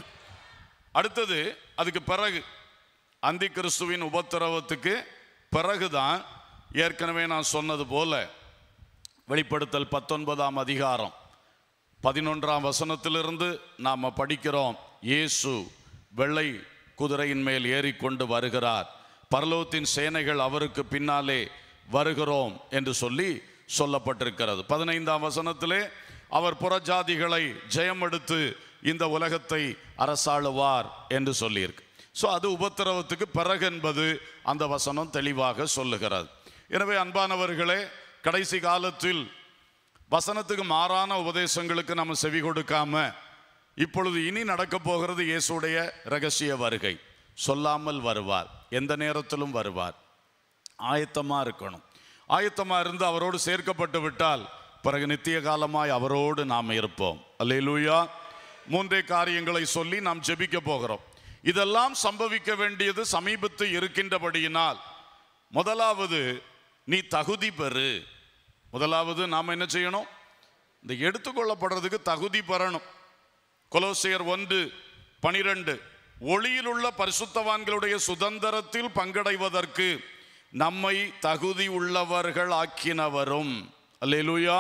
அடுத்தது அதுக்கு பிறகு அந்தி கிறிஸ்துவின் உபத்திரவத்துக்கு பிறகுதான் ஏற்கனவே நான் சொன்னது போல வெளிப்படுத்தல் பத்தொன்பதாம் அதிகாரம் பதினொன்றாம் வசனத்திலிருந்து நாம் படிக்கிறோம் இயேசு வெள்ளை குதிரையின் மேல் ஏறிக்கொண்டு வருகிறார் பரலோகத்தின் சேனைகள் அவருக்கு பின்னாலே வருகிறோம் என்று சொல்லி சொல்லப்பட்டிருக்கிறது பதினைந்தாம் வசனத்திலே அவர் புறஜாதிகளை ஜெயம் எடுத்து இந்த உலகத்தை அரசாளுவார் என்று சொல்லியிருக்கு ஸோ அது உபத்திரவத்துக்கு பிறகு என்பது அந்த வசனம் தெளிவாக சொல்லுகிறது எனவே அன்பானவர்களே கடைசி காலத்தில் வசனத்துக்கு மாறான உபதேசங்களுக்கு நம்ம செவி கொடுக்காம இப்பொழுது இனி நடக்க போகிறது இயேசுடைய ரகசிய வருகை சொல்லாமல் வருவார் எந்த நேரத்திலும் வருவார் ஆயத்தமா இருக்கணும் ஆயத்தமா இருந்து அவரோடு சேர்க்கப்பட்டு விட்டால் பிறகு நித்திய காலமாய் அவரோடு நாம் இருப்போம் அல்லேலூயா மூன்றே காரியங்களை சொல்லி நாம் ஜெபிக்க போகிறோம் இதெல்லாம் சம்பவிக்க வேண்டியது சமீபத்து இருக்கின்றபடியினால் முதலாவது நீ தகுதி பெறு முதலாவது நாம் என்ன செய்யணும் இந்த எடுத்துக்கொள்ளப்படுறதுக்கு தகுதி பெறணும் கொலோசியர் ஒன்று பனிரெண்டு ஒளியில் உள்ள பரிசுத்தவான்களுடைய சுதந்திரத்தில் பங்கடைவதற்கு நம்மை தகுதி உள்ளவர்கள் ஆக்கினவரும் அல்லேலூயா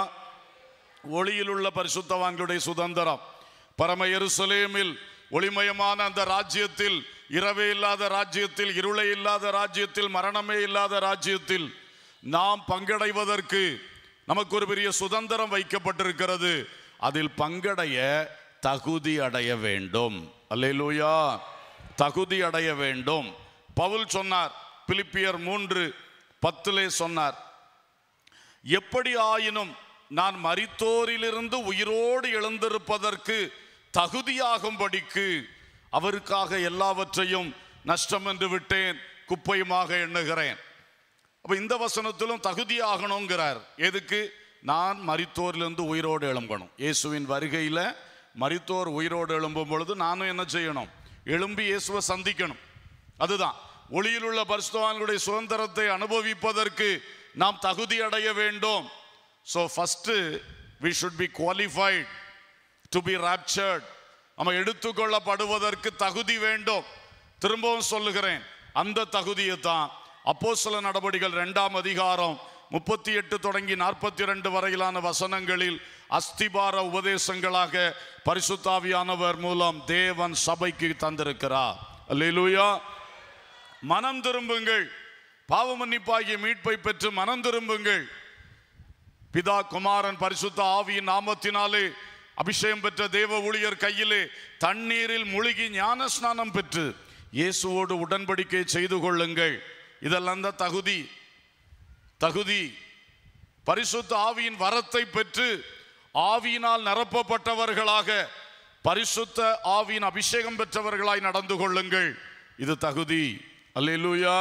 ஒளியில் உள்ள பரிசுத்தவான்களுடைய சுதந்திரம் பரம எருசலேமில் ஒளிமயமான அந்த ராஜ்யத்தில் இரவே இல்லாத ராஜ்யத்தில் இருளே இல்லாத ராஜ்யத்தில் மரணமே இல்லாத ராஜ்யத்தில் நாம் பங்கடைவதற்கு நமக்கு ஒரு பெரிய சுதந்திரம் வைக்கப்பட்டிருக்கிறது அதில் பங்கடைய தகுதி அடைய வேண்டும் அல்லேலூயா தகுதி அடைய வேண்டும் பவுல் சொன்னார் பிலிப்பியர் மூன்று பத்திலே சொன்னார் எப்படி ஆயினும் நான் மரித்தோரிலிருந்து உயிரோடு எழுந்திருப்பதற்கு தகுதியாகும்படிக்கு அவருக்காக எல்லாவற்றையும் நஷ்டம் என்று விட்டேன் குப்பையுமாக எண்ணுகிறேன் அப்ப இந்த வசனத்திலும் தகுதியாகணுங்கிறார் எதுக்கு நான் மரித்தோரிலிருந்து உயிரோடு எழும்பணும் இயேசுவின் வருகையில மரித்தோர் உயிரோடு எழும்பும் பொழுது நானும் என்ன செய்யணும் எழும்பி இயேசுவை சந்திக்கணும் அதுதான் ஒளியில் உள்ள பரிசுத்தவான்களுடைய சுதந்திரத்தை அனுபவிப்பதற்கு நாம் தகுதி அடைய வேண்டும் so first we should be qualified to be raptured நம்ம எடுத்துக்கொள்ளப்படுவதற்கு தகுதி வேண்டும் திரும்பவும் சொல்லுகிறேன் அந்த தகுதியை தான் அப்போஸ்தல நடபடிகள் இரண்டாம் அதிகாரம் முப்பத்தி எட்டு தொடங்கி நாற்பத்தி ரெண்டு வரையிலான வசனங்களில் அஸ்திபார உபதேசங்களாக பரிசுத்தாவியானவர் மூலம் தேவன் சபைக்கு தந்திருக்கிறார் அல்லேலூயா மனம் திரும்புங்கள் பாவ மன்னிப்பாகிய மீட்பை பெற்று மனம் திரும்புங்கள் பிதா குமாரன் பரிசுத்த ஆவியின் நாமத்தினாலே அபிஷேகம் பெற்ற தேவ ஊழியர் கையிலே தண்ணீரில் முழுகி ஞான ஸ்நானம் பெற்று இயேசுவோடு உடன்படிக்கை செய்து கொள்ளுங்கள் இதெல்லாம் தான் தகுதி தகுதி பரிசுத்த ஆவியின் வரத்தை பெற்று ஆவியினால் நிரப்பப்பட்டவர்களாக பரிசுத்த ஆவியின் அபிஷேகம் பெற்றவர்களாய் நடந்து கொள்ளுங்கள் இது தகுதி அல்லேலூயா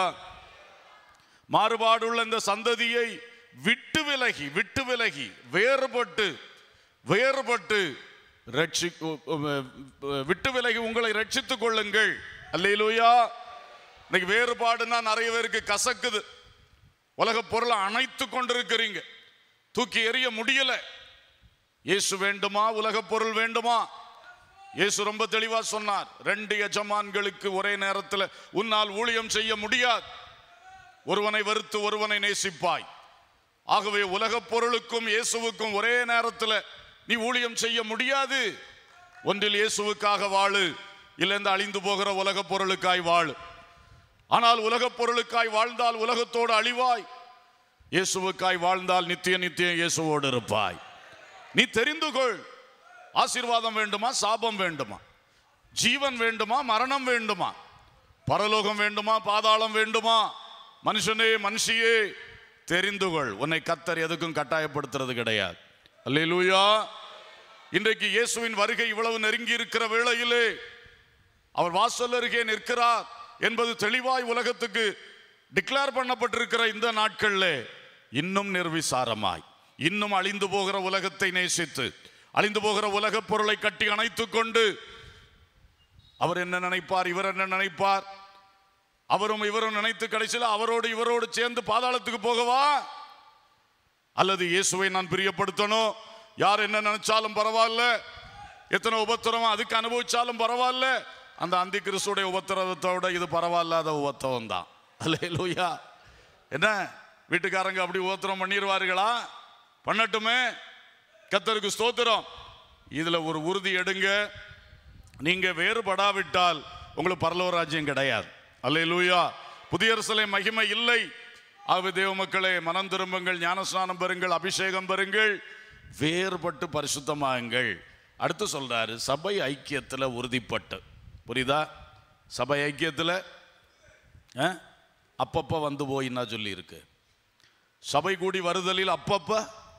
மாறுபாடுள்ள இந்த சந்ததியை விட்டு விலகி விட்டு விலகி வேறுபட்டு வேறுபட்டு ரட்சி விட்டு விலகி உங்களை ரட்சித்துக் கொள்ளுங்கள் அல்லேலூயா இன்னைக்கு வேறுபாடுனா நிறைய பேருக்கு கசக்குது உலக பொருளை அணைத்து கொண்டிருக்கிறீங்க தூக்கி எறிய முடியல இயேசு வேண்டுமா உலக பொருள் வேண்டுமா இயேசு ரொம்ப தெளிவா சொன்னார் ரெண்டு எஜமான்களுக்கு ஒரே நேரத்தில் உன்னால் ஊழியம் செய்ய முடியாது ஒருவனை வெறுத்து ஒருவனை நேசிப்பாய் ஆகவே உலகப் பொருளுக்கும் இயேசுவுக்கும் ஒரே நேரத்தில் நீ ஊழியம் செய்ய முடியாது ஒன்றில் இயேசுவுக்காக வாழு இல்லை இந்த அழிந்து போகிற உலகப் பொருளுக்காய் வாழு ஆனால் உலகப் பொருளுக்காய் வாழ்ந்தால் உலகத்தோடு அழிவாய் இயேசுவுக்காய் வாழ்ந்தால் நித்திய நித்தியம் இயேசுவோடு இருப்பாய் நீ தெரிந்து கொள் ஆசீர்வாதம் வேண்டுமா சாபம் வேண்டுமா ஜீவன் வேண்டுமா மரணம் வேண்டுமா பரலோகம் வேண்டுமா பாதாளம் வேண்டுமா மனுஷனே மனுஷியே தெரிந்து கொள் உன்னை கத்தர் எதுக்கும் கட்டாயப்படுத்துறது கிடையாது அல்லேலூயா இன்றைக்கு இயேசுவின் வருகை இவ்வளவு நெருங்கி இருக்கிற வேளையிலே அவர் வாசல் அருகே நிற்கிறார் என்பது தெளிவாய் உலகத்துக்கு டிக்ளேர் பண்ணப்பட்டிருக்கிற இந்த நாட்கள்ல இன்னும் நிர்விசாரமாய் இன்னும் அழிந்து போகிற உலகத்தை நேசித்து அழிந்து போகிற உலகப் பொருளை கட்டி அணைத்துக் கொண்டு அவர் என்ன நினைப்பார் இவர் என்ன நினைப்பார் அவரும் இவரும் நினைத்து கடைசியில் அவரோடு இவரோடு சேர்ந்து பாதாளத்துக்கு போகவா அல்லது இயேசுவை நான் பிரியப்படுத்தணும் யார் என்ன நினைச்சாலும் பரவாயில்ல எத்தனை உபத்திரவம் அதுக்கு அனுபவிச்சாலும் பரவாயில்ல அந்த அந்தி கிறிஸ்துடைய உபத்திரவத்தோட இது பரவாயில்லாத உபத்திரவம் தான் அல்லேலூயா என்ன வீட்டுக்காரங்க அப்படி உபத்திரம் பண்ணிடுவார்களா பண்ணட்டுமே கத்தருக்கு ஸ்தோத்திரம் இதுல ஒரு உறுதி எடுங்க நீங்க வேறுபடாவிட்டால் உங்களுக்கு பரலோக ராஜ்யம் கிடையாது அல்லேலூயா புதிய அரசலை மகிமை இல்லை ஆகவே தேவ மக்களே மனம் திரும்புங்கள் ஞானஸ்நானம் பெறுங்கள் அபிஷேகம் பெறுங்கள் வேறுபட்டு பரிசுத்தமாகுங்கள் அடுத்து சொல்றாரு சபை ஐக்கியத்துல உறுதிப்பட்டு புரியுதா சபை ஐக்கியத்துல ஆ? அப்பப்ப வந்து போயின்னா சொல்லி இருக்கு சபை கூடி வருதலில் அப்பப்ப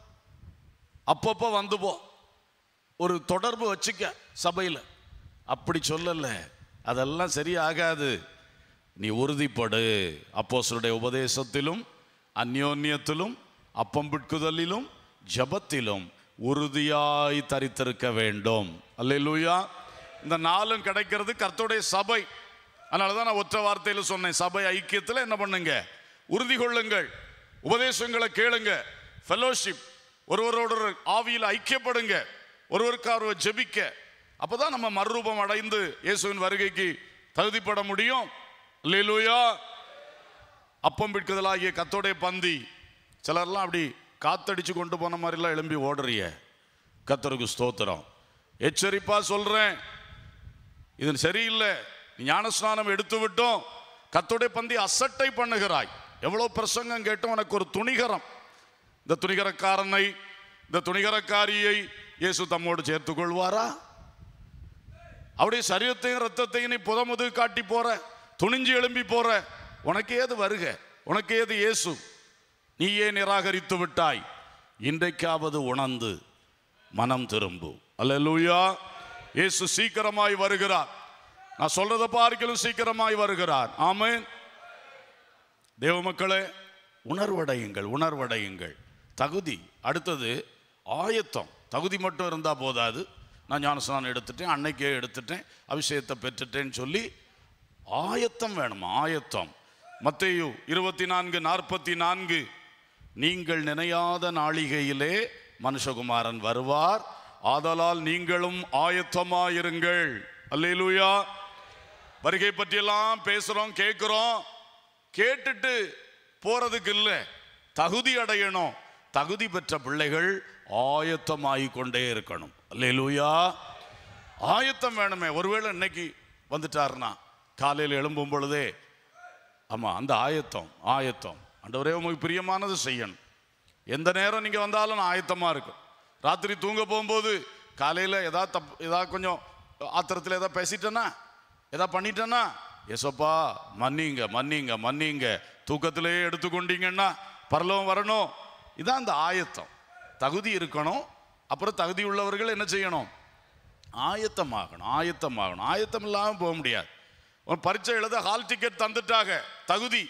அப்பப்ப வந்து போ ஒரு தொடர்பு வச்சுக்க சபையில் அப்படி சொல்லல அதெல்லாம் சரியாகாது நீ உறுதிப்படு அப்போஸ்தலருடைய உபதேசத்திலும் அந்யோன்யத்திலும் அப்பம் பிட்குதலிலும் ஜபத்திலும் உறுதியாய் தரித்திருக்க வேண்டும் அல்லேலூயா இந்த நாளும் கிடைக்கிறது கர்த்தருடைய சபை அதனால தான் நான் ஒற்றை வார்த்தையில் சொன்னேன் சபை ஐக்கியத்தில் என்ன பண்ணுங்க உறுதி கொள்ளுங்கள் உபதேசங்களை கேளுங்க ஃபெலோஷிப் ஒருவரோட ஆவியில் ஐக்கியப்படுங்க ஒருவருக்காக ஜெபிக்க அப்பதான் நம்ம மறுரூபம் அடைந்து இயேசுவின் வருகைக்கு தகுதிப்பட முடியும் அல்லேலூயா அப்பம் பிட்குதலாகிய கத்தோடைய பந்தி சிலர்லாம் அப்படி காத்தடிச்சு கொண்டு போன மாதிரிலாம் எழும்பி ஓடுறிய கத்தருக்கு ஸ்தோத்திரம் எச்சரிப்பா சொல்றேன் இது சரியில்லை நீ ஞானஸ்நானம் எடுத்து விட்டோம் கத்தோடைய பந்தி அசட்டை பண்ணுகிறாய் எவ்வளவு பிரசங்கம் கேட்டும் உனக்கு ஒரு துணிகரம் இந்த துணிகரக்காரனை இந்த துணிகரக்காரியை இயேசு தம்மோடு சேர்த்துக் கொள்வாரா அவருடைய சரீரத்தையும் ரத்தத்தையும் நீ புதமுது காட்டி போற துணிஞ்சு எழும்பி போற உனக்கு ஏது வருக உனக்கு ஏது இயேசு நீயே நிராகரித்து விட்டாய் இன்றைக்காவது உணர்ந்து மனம் திரும்பு அல்லேலூயா இயேசு சீக்கிரமாய் வருகிறார் நான் சொல்றத பார்க்கலும் சீக்கிரமாய் வருகிறார் ஆமென் தேவ மக்களே உணர்வடையுங்கள் உணர்வடையுங்கள் தகுதி அடுத்தது ஆயத்தம் தகுதி மட்டும் இருந்தால் போதாது நான் ஞானஸ்நானம் எடுத்துட்டேன் அன்னைக்கே எடுத்துட்டேன் அபிஷேகத்தை பெற்றுட்டேன்னு சொல்லி ஆயத்தம் வேணும் ஆயத்தம் மத்தேயு இருபத்தி நான்கு நாற்பத்தி நான்கு நீங்கள் நினையாத நாளிகையிலே மனுஷகுமாரன் வருவார் ஆதலால் நீங்களும் ஆயத்தமாயிருங்கள் அல்லேலூயா வருகை பற்றியெல்லாம் பேசுறோம் கேட்கிறோம் கேட்டுட்டு போறதுக்கு இல்லை தகுதி அடையணும் தகுதி பெற்ற பிள்ளைகள் ஆயத்தமாகிக் கொண்டே இருக்கணும் அல்லேலூயா ஆயத்தம் வேணுமே ஒருவேளை இன்னைக்கு வந்துட்டாருன்னா காலையில் எழும்பும் பொழுதே ஆமா அந்த ஆயத்தம் ஆயத்தம் ஆண்டவரே உங்களுக்கு பிரியமானது செய்யணும் எந்த நேரம் நீங்க வந்தாலும் நான் ஆயத்தமா இருக்கும் ராத்திரி தூங்க போகும்போது காலையில ஏதாவது தப் ஏதாவது கொஞ்சம் ஆத்திரத்தில் ஏதாவது பேசிட்டேன்னா ஏதாவது பண்ணிட்டேன்னா எசப்பா மன்னிங்க மன்னிங்க மன்னிங்க தூக்கத்திலே எடுத்துக்கொண்டீங்கன்னா பரலோகம் வரணும் இதான் அந்த ஆயத்தம் தகுதி இருக்கணும் அப்புறம் தகுதி உள்ளவர்கள் என்ன செய்யணும் ஆயத்தமாகணும் ஆயத்தமாகணும் ஆயத்தம் இல்லாமல் போக முடியாது ஒரு பரீட்சை எழுத ஹால் டிக்கெட் தந்துட்டாங்க தகுதி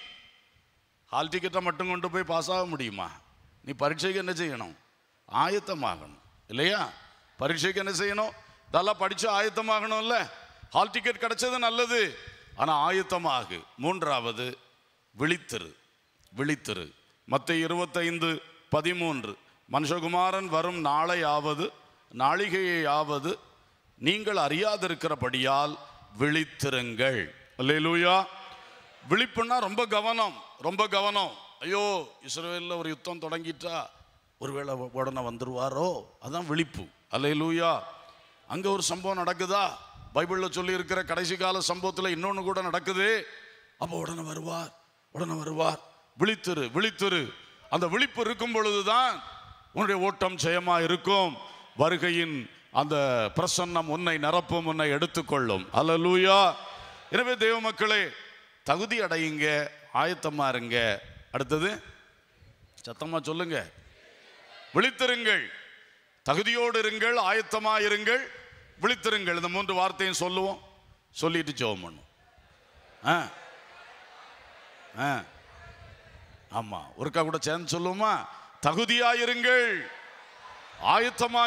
ஹால் டிக்கெட்டை மட்டும் கொண்டு போய் பாஸ் ஆக முடியுமா நீ பரீட்சைக்கு என்ன செய்யணும் ஆயத்தமாகணும் இல்லையா பரீட்சைக்கு என்ன செய்யணும் இதெல்லாம் படித்து ஆயத்தமாகணும்ல ஹால் டிக்கெட் கிடைச்சது நல்லது ஆனால் ஆயத்தமாகு மூன்றாவது விழித்திரு விழித்திரு மற்ற இருபத்தைந்து பதிமூன்று மனுஷகுமாரன் வரும் நாளையாவது நாளிகையாவது நீங்கள் அறியாதிருக்கிறபடியால் விழித்திருங்கள் அல்லேலூயா விழிப்புன்னா ரொம்ப கவனம் ரொம்ப கவனம் ஐயோ இஸ்ரேலில் ஒரு யுத்தம் தொடங்கிட்டா ஒருவேளை உடனே வந்துருவாரோ அதான் விழிப்பு அல்லேலூயா அங்க ஒரு சம்பவம் நடக்குதா பைபிளில் சொல்லி இருக்கிற கடைசி கால சம்பவத்தில் இன்னொன்று கூட நடக்குது அப்போ உடனே வருவார் உடனே வருவார் விழித்திரு விழித்திரு அந்த விழிப்பு இருக்கும் பொழுதுதான் உன்னுடைய ஓட்டம் ஜெயமா இருக்கும் வருகையின் அந்த பிரசன்னம் உன்னை நிரப்பும் உன்னை எடுத்துக்கொள்ளும் அல்லேலூயா எனவே தேவ மக்களே தகுதி அடையுங்க ஆயத்தமா இருங்க அடுத்தது சத்தமா சொல்லுங்க விழித்திருங்கள் தகுதியோடு இருங்கள் ஆயத்தமா இருங்கள் விழித்திருங்கள் இந்த மூன்று வார்த்தையும் சொல்லுவோம் சொல்லிட்டு ஜெபம் பண்ணும் ஆ ஆ ஆமா ஒருக்கா கூட சேர்ந்து சொல்லுவோமா தகுதியாயிருங்கள்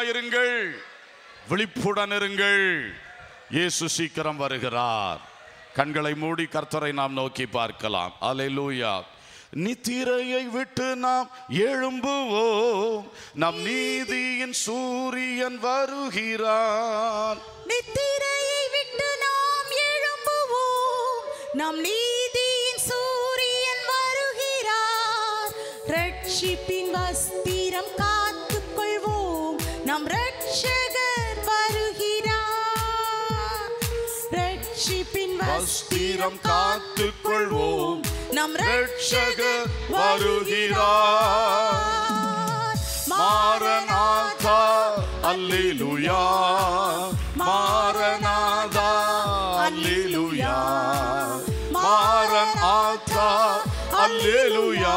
ஆயத்தமாயிருங்கள் விழிப்புடன் இருங்கள் இயேசு சீக்கிரம் வருகிறார் கண்களை மூடி கர்த்தரை நாம் நோக்கி பார்க்கலாம் அல்லேலூயா நித்திரையை விட்டு நாம் எழும்புவோம் நம் நீதியின் சூரியன் வருகிறான் நித்திரையை விட்டு நாம் எழும்புவோம் நம் நீதியின் சூரியன் வருகிறார் ரட்சிப்பின் வஸ்திரம் காத்துக் கொள்வோம் நம் ரட்சகர் வருகிறார் ரட்சிப்பின் வஸ்திரம் காத்துக் கொள்வோம் நம் ரட்சகர் வருகிறார் மாரநாதா அல்லேலூயா மாரநாதா அல்லேலூயா மாரநாதா அல்லேலூயா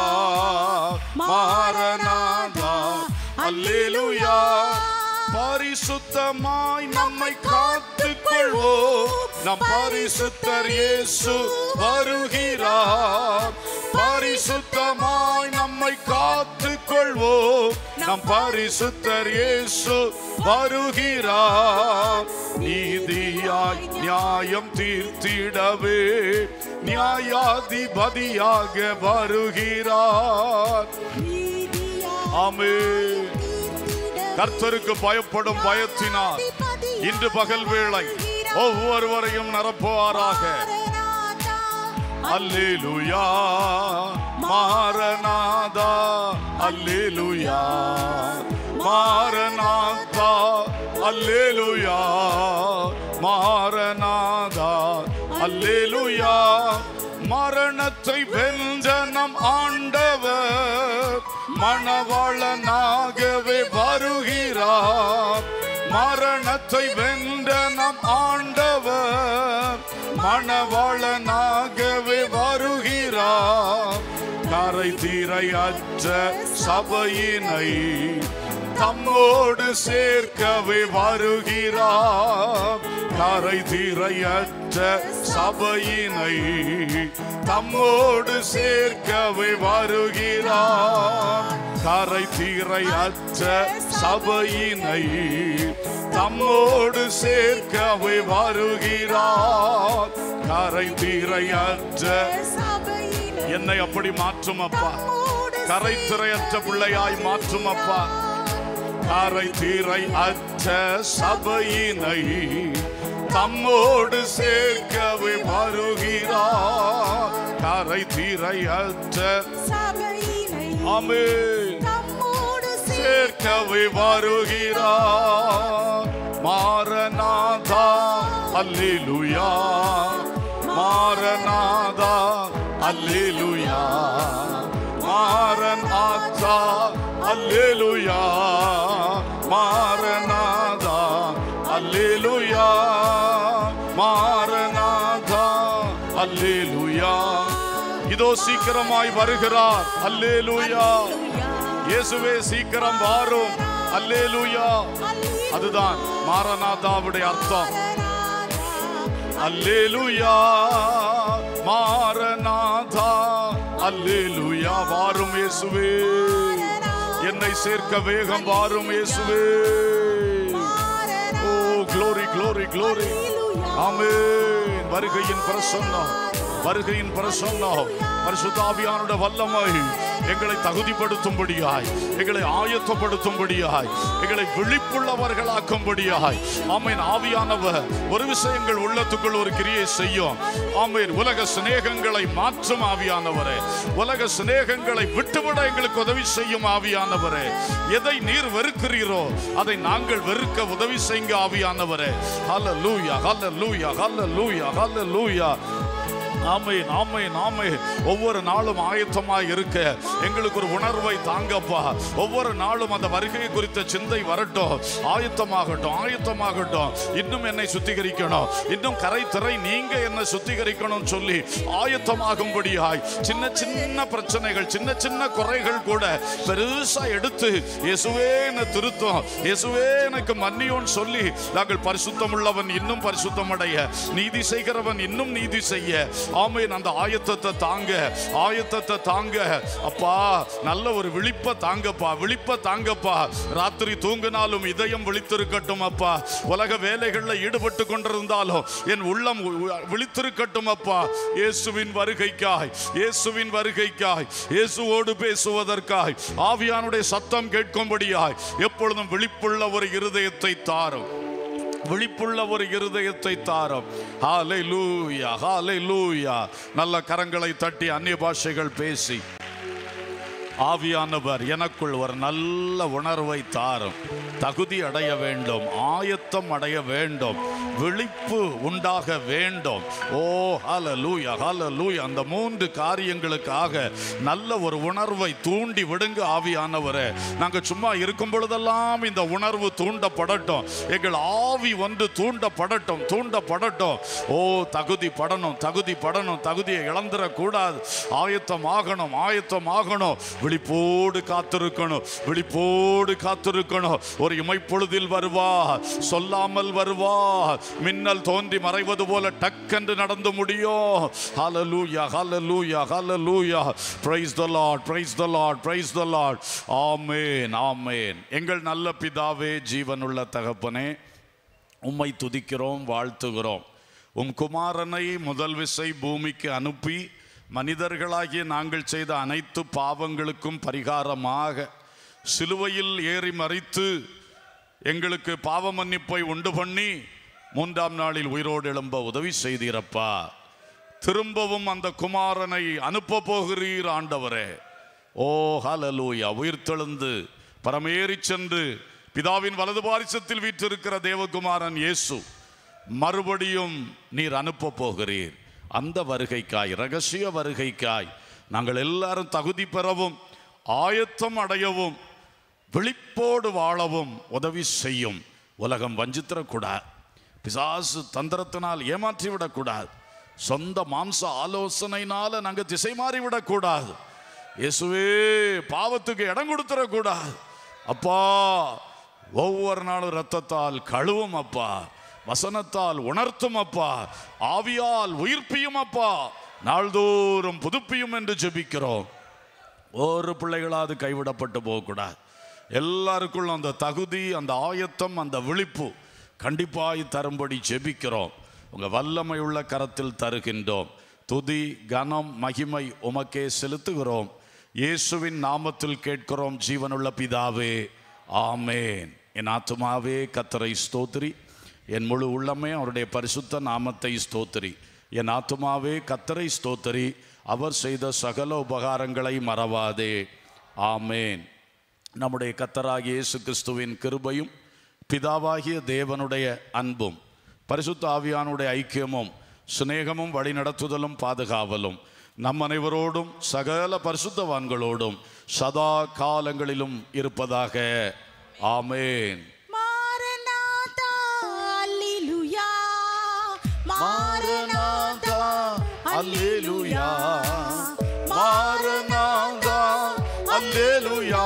மாரநாதா அல்லேலூயா பரிசுத்தமாய் நம்மை காத்துக் கொள்வோம் நம் பரிசுத்தர் இயேசு வருகிறார் பரிசுத்தமாய் நம்மை காத்துக் கொள்வோம் நம் பரிசுத்தர் இயேசு வருகிறார் நீதியாய் நியாயம் தீர்த்திடவே நியாயாதிபதியாக வருகிறார் ஆமென் கர்த்தருக்கு பயப்படும் பயத்தினால் இன்று பகல் வேளை ஒவ்வொருவரையும் நிரப்புவாராக அல்லேலூயா மாரநாதா அல்லேலூயா மாரநாதா அல்லேலூயா மாரநாதா அல்லேலூயா மரணத்தை வென்ற நம் ஆண்டவர் மணவாளனாகவே வருகிறார் மரணத்தை வென்ற நம் ஆண்டவர் மணவாளனாகவே வருகிறார் கரை தீரையற்ற சபையினை தம்மோடு சேர்க்கவே வருகிறார் கரை தீரையற்ற சபையினை தம்மோடு சேர்க்கவே வருகிறார் கரை தீரையற்ற சபையினை தம்மோடு சேர்க்கவே வருகிறார் கரை தீரையற்ற என்னை அப்படி மாற்றும் அப்பா கரை திரையற்ற பிள்ளையாய் மாற்றும் அப்பா கரை தீரை அற்ற சபையினை தம்மோடு சேர்க்கவே வருகிறார் கரை தீரை அற்ற ஆமென் சேர்க்கவே வருகிறார் மாரநாதா அல்லேலூயா மாரநாதா அல்லேலூயா மாரன் ஆத்தா அல்லேலூயா மாரநாதா அல்லேலூயா மாரநாதா அல்லேலூயா இதோ சீக்கிரமாய் வருகிறார் அல்லேலூயா இயேசுவே சீக்கிரம் வாரும் அல்லேலூயா அதுதான் மாரநாதாவுடைய அர்த்தம் அல்லேலூயா மாரநாதா அல்லேலூயா வாரும் இயேசுவே என்னை சேர்க்க வேகம் வாரும் இயேசுவே ஓ glory glory glory ஆமென் வருகையின் பிரசன்னம் வருகையின் பிரசன்னம் பரிசுத்தாவியானுடைய வல்லமை எங்களை தகுதிப்படுத்தும்படியாய் எங்களை ஆயத்தப்படுத்தும்படியாய் எங்களை விழிப்புள்ளவர்களாக்கும்படியாய் ஆமேன் ஆவியானவர் ஒரு விஷயங்கள் உள்ளத்துக்குள் ஒரு கிரியை செய்யும் ஆமேன் உலக சிநேகங்களை மாற்றும் ஆவியானவரே உலக சிநேகங்களை விட்டுவிட எங்களுக்கு உதவி செய்யும் ஆவியானவரே எதை நீர் வெறுக்கிறீரோ அதை நாங்கள் வெறுக்க உதவி செய்யுங்க ஆவியானவரே ஹalleluya ஹalleluya ஹalleluya ஹalleluya ஆமென் ஆமென் ஆமென் ஒவ்வொரு நாளும் ஆயத்தமாய் இருக்க எங்களுக்கு ஒரு உணர்வை தாங்கப்பா ஒவ்வொரு நாளும் அந்த வருகை குறித்த சிந்தை வரட்டும் ஆயத்தமாகட்டும் ஆயத்தமாகட்டும் இன்னும் என்னை சுத்திகரிக்கணும் இன்னும் கரை திரை நீங்க என்ன சுத்திகரிக்கணும் சொல்லி ஆயத்தமாகும்படியாய் சின்ன சின்ன பிரச்சனைகள் சின்ன சின்ன குறைகள் கூட பெருசா எடுத்து இயேசுவே என்னை திருத்தம் இயேசுவே எனக்கு மன்னியோன்னு சொல்லி நாங்கள் பரிசுத்தம் உள்ளவன் இன்னும் பரிசுத்தம் அடைய நீதி செய்கிறவன் இன்னும் நீதி செய்ய ஆமேன் அந்த ஆயத்தத்தை தாங்க ஆயத்தத்தை தாங்க அப்பா நல்ல ஒரு விழிப்ப தாங்கப்பா விழிப்ப தாங்கப்பா ராத்திரி தூங்கினாலும் இதயம் விழித்திருக்கட்டும் அப்பா உலக வேலைகளில் ஈடுபட்டு கொண்டிருந்தாலும் என் உள்ளம் உ- விழித்திருக்கட்டும் அப்பா இயேசுவின் வருகைக்காய் இயேசுவின் வருகைக்காய் இயேசுவோடு பேசுவதற்காய் ஆவியானுடைய சத்தம் கேட்கும்படியாய் எப்பொழுதும் விழிப்புள்ள ஒரு இருதயத்தை தாரும் விழிப்புள்ள ஒரு இருதயத்தை தாரும் ஹாலை லூயா ஹாலை லூயா நல்ல கரங்களை தட்டி அந்நிய பாஷைகள் பேசி ஆவியானவர் எனக்குள் ஒரு நல்ல உணர்வை தாரும் தகுதி அடைய வேண்டும் ஆயத்தம் அடைய வேண்டும் விழிப்பு உண்டாக வேண்டும் ஓ ஹல லூயா ஹல லூயா அந்த மூன்று காரியங்களுக்காக நல்ல ஒரு உணர்வை தூண்டி விடுங்க ஆவியானவரே நாங்க சும்மா இருக்கும் பொழுதெல்லாம் இந்த உணர்வு தூண்டப்படட்டும் எங்கள் ஆவி வந்து தூண்டப்படட்டும் தூண்டப்படட்டும் ஓ தகுதி படணும் தகுதி படணும் தகுதியை இழந்துடக்கூடாது ஆயத்தம் ஆகணும் ஆயத்தம் ஆகணும் விழிப்போடு காத்திருக்கணும் விழிப்போடு காத்திருக்கணும் ஒரு இமைப்பொழுதில் வருவா சொல்லாமல் வருவா மின்னல் தோன்றி மறைவது போல டக்கென்று நடந்து முடியும் ஹalleluya ஹalleluya ஹalleluya praise the lord praise the lord praise the lord ஆமென் ஆமென் எங்கள் நல்ல பிதாவே ஜீவனுள்ள தகப்பனே உம்மை துதிக்கிறோம் வாழ்த்துகிறோம் உம் குமாரனை முதல் விசை பூமிக்கு அனுப்பி மனிதர்களாகிய நாங்கள் செய்த அனைத்து பாவங்களுக்கும் பரிகாரமாக சிலுவையில் ஏறி மறித்து எங்களுக்கு பாவ மன்னிப்பை உண்டு பண்ணி மூன்றாம் நாளில் உயிரோடு எழும்ப உதவி செய்தீரப்பா திரும்பவும் அந்த குமாரனை அனுப்ப போகிறீர் ஆண்டவரே ஓ ஹalleluya உயிர்த்தெழுந்து பரமேறி சென்று பிதாவின் வலது பாரிசத்தில் வீற்றிருக்கிற தேவகுமாரன் இயேசு மறுபடியும் நீர் அனுப்ப போகிறீர் அந்த வருகைக்காய் ரகசிய வருகைக்காய் நாங்கள் எல்லாரும் தகுதி பெறவும் ஆயத்தம் அடையவும் விழிப்போடு வாழவும் உதவி செய்யும் உலகம் வஞ்சித்திடக்கூடாது பிசாசு தந்திரத்தினால் ஏமாற்றி விடக்கூடாது சொந்த மாம்ச ஆலோசனையினால நாங்க திசை மாறி விடக்கூடாது இயேசுவே பாவத்துக்கு இடம் கொடுத்துடக்கூடாது அப்பா ஒவ்வொரு நாளும் ரத்தத்தால் கழுவும் அப்பா வசனத்தால் உணர்த்தும் அப்பா ஆவியால் உயிர்ப்பியும் அப்பா நாள்தோறும் புதுப்பியும் என்று ஜெபிக்கிறோம் ஒரு பிள்ளைகளாவது கைவிடப்பட்டு போகக்கூடாது எல்லாருக்குள்ளும் அந்த தகுதி அந்த ஆயத்தம் அந்த விழிப்பு கண்டிப்பாய் தரும்படி ஜெபிக்கிறோம் உங்க வல்லமை உள்ள கரத்தில் தருகின்றோம் துதி கனம் மகிமை உமக்கே செலுத்துகிறோம் இயேசுவின் நாமத்தில் கேட்கிறோம் ஜீவனுள்ள பிதாவே ஆமேன் என் ஆத்துமாவே கத்தரை ஸ்தோத்திரி என் முழு உள்ளமே அவருடைய பரிசுத்த நாமத்தை ஸ்தோத்திரி என் ஆத்துமாவே கத்தரை ஸ்தோத்திரி அவர் செய்த சகல உபகாரங்களை மறவாதே ஆமேன் நம்முடைய கத்தராகிய இயேசு கிறிஸ்துவின் கிருபையும் பிதாவாகிய தேவனுடைய அன்பும் பரிசுத்த ஆவியானுடைய ஐக்கியமும் சிநேகமும் வழிநடத்துதலும் பாதுகாவலும் நம் அனைவரோடும் சகல பரிசுத்தவான்களோடும் சதா காலங்களிலும் இருப்பதாக ஆமேன் மாரநாதா அல்லேலூயா மாரநாதா அல்லேலூயா மாரநாதா அல்லேலூயா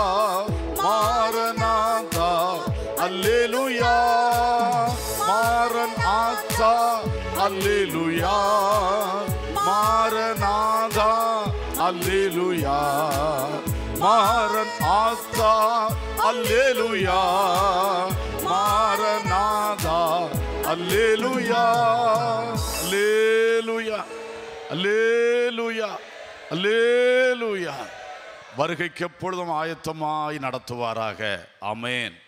மாரநாதா அல்லேலூயா மாரநாதா அல்லேலூயா மாரநாதா அல்லேலூயா மாரநாதா அல்லேலூயா மாரநாதா அல்லேலூயா அல்லேலூயா அல்லேலூயா அல்லேலூயா வருகைக்கு எப்பொழுதும் ஆயத்தமாய் நடத்துவாராக ஆமென்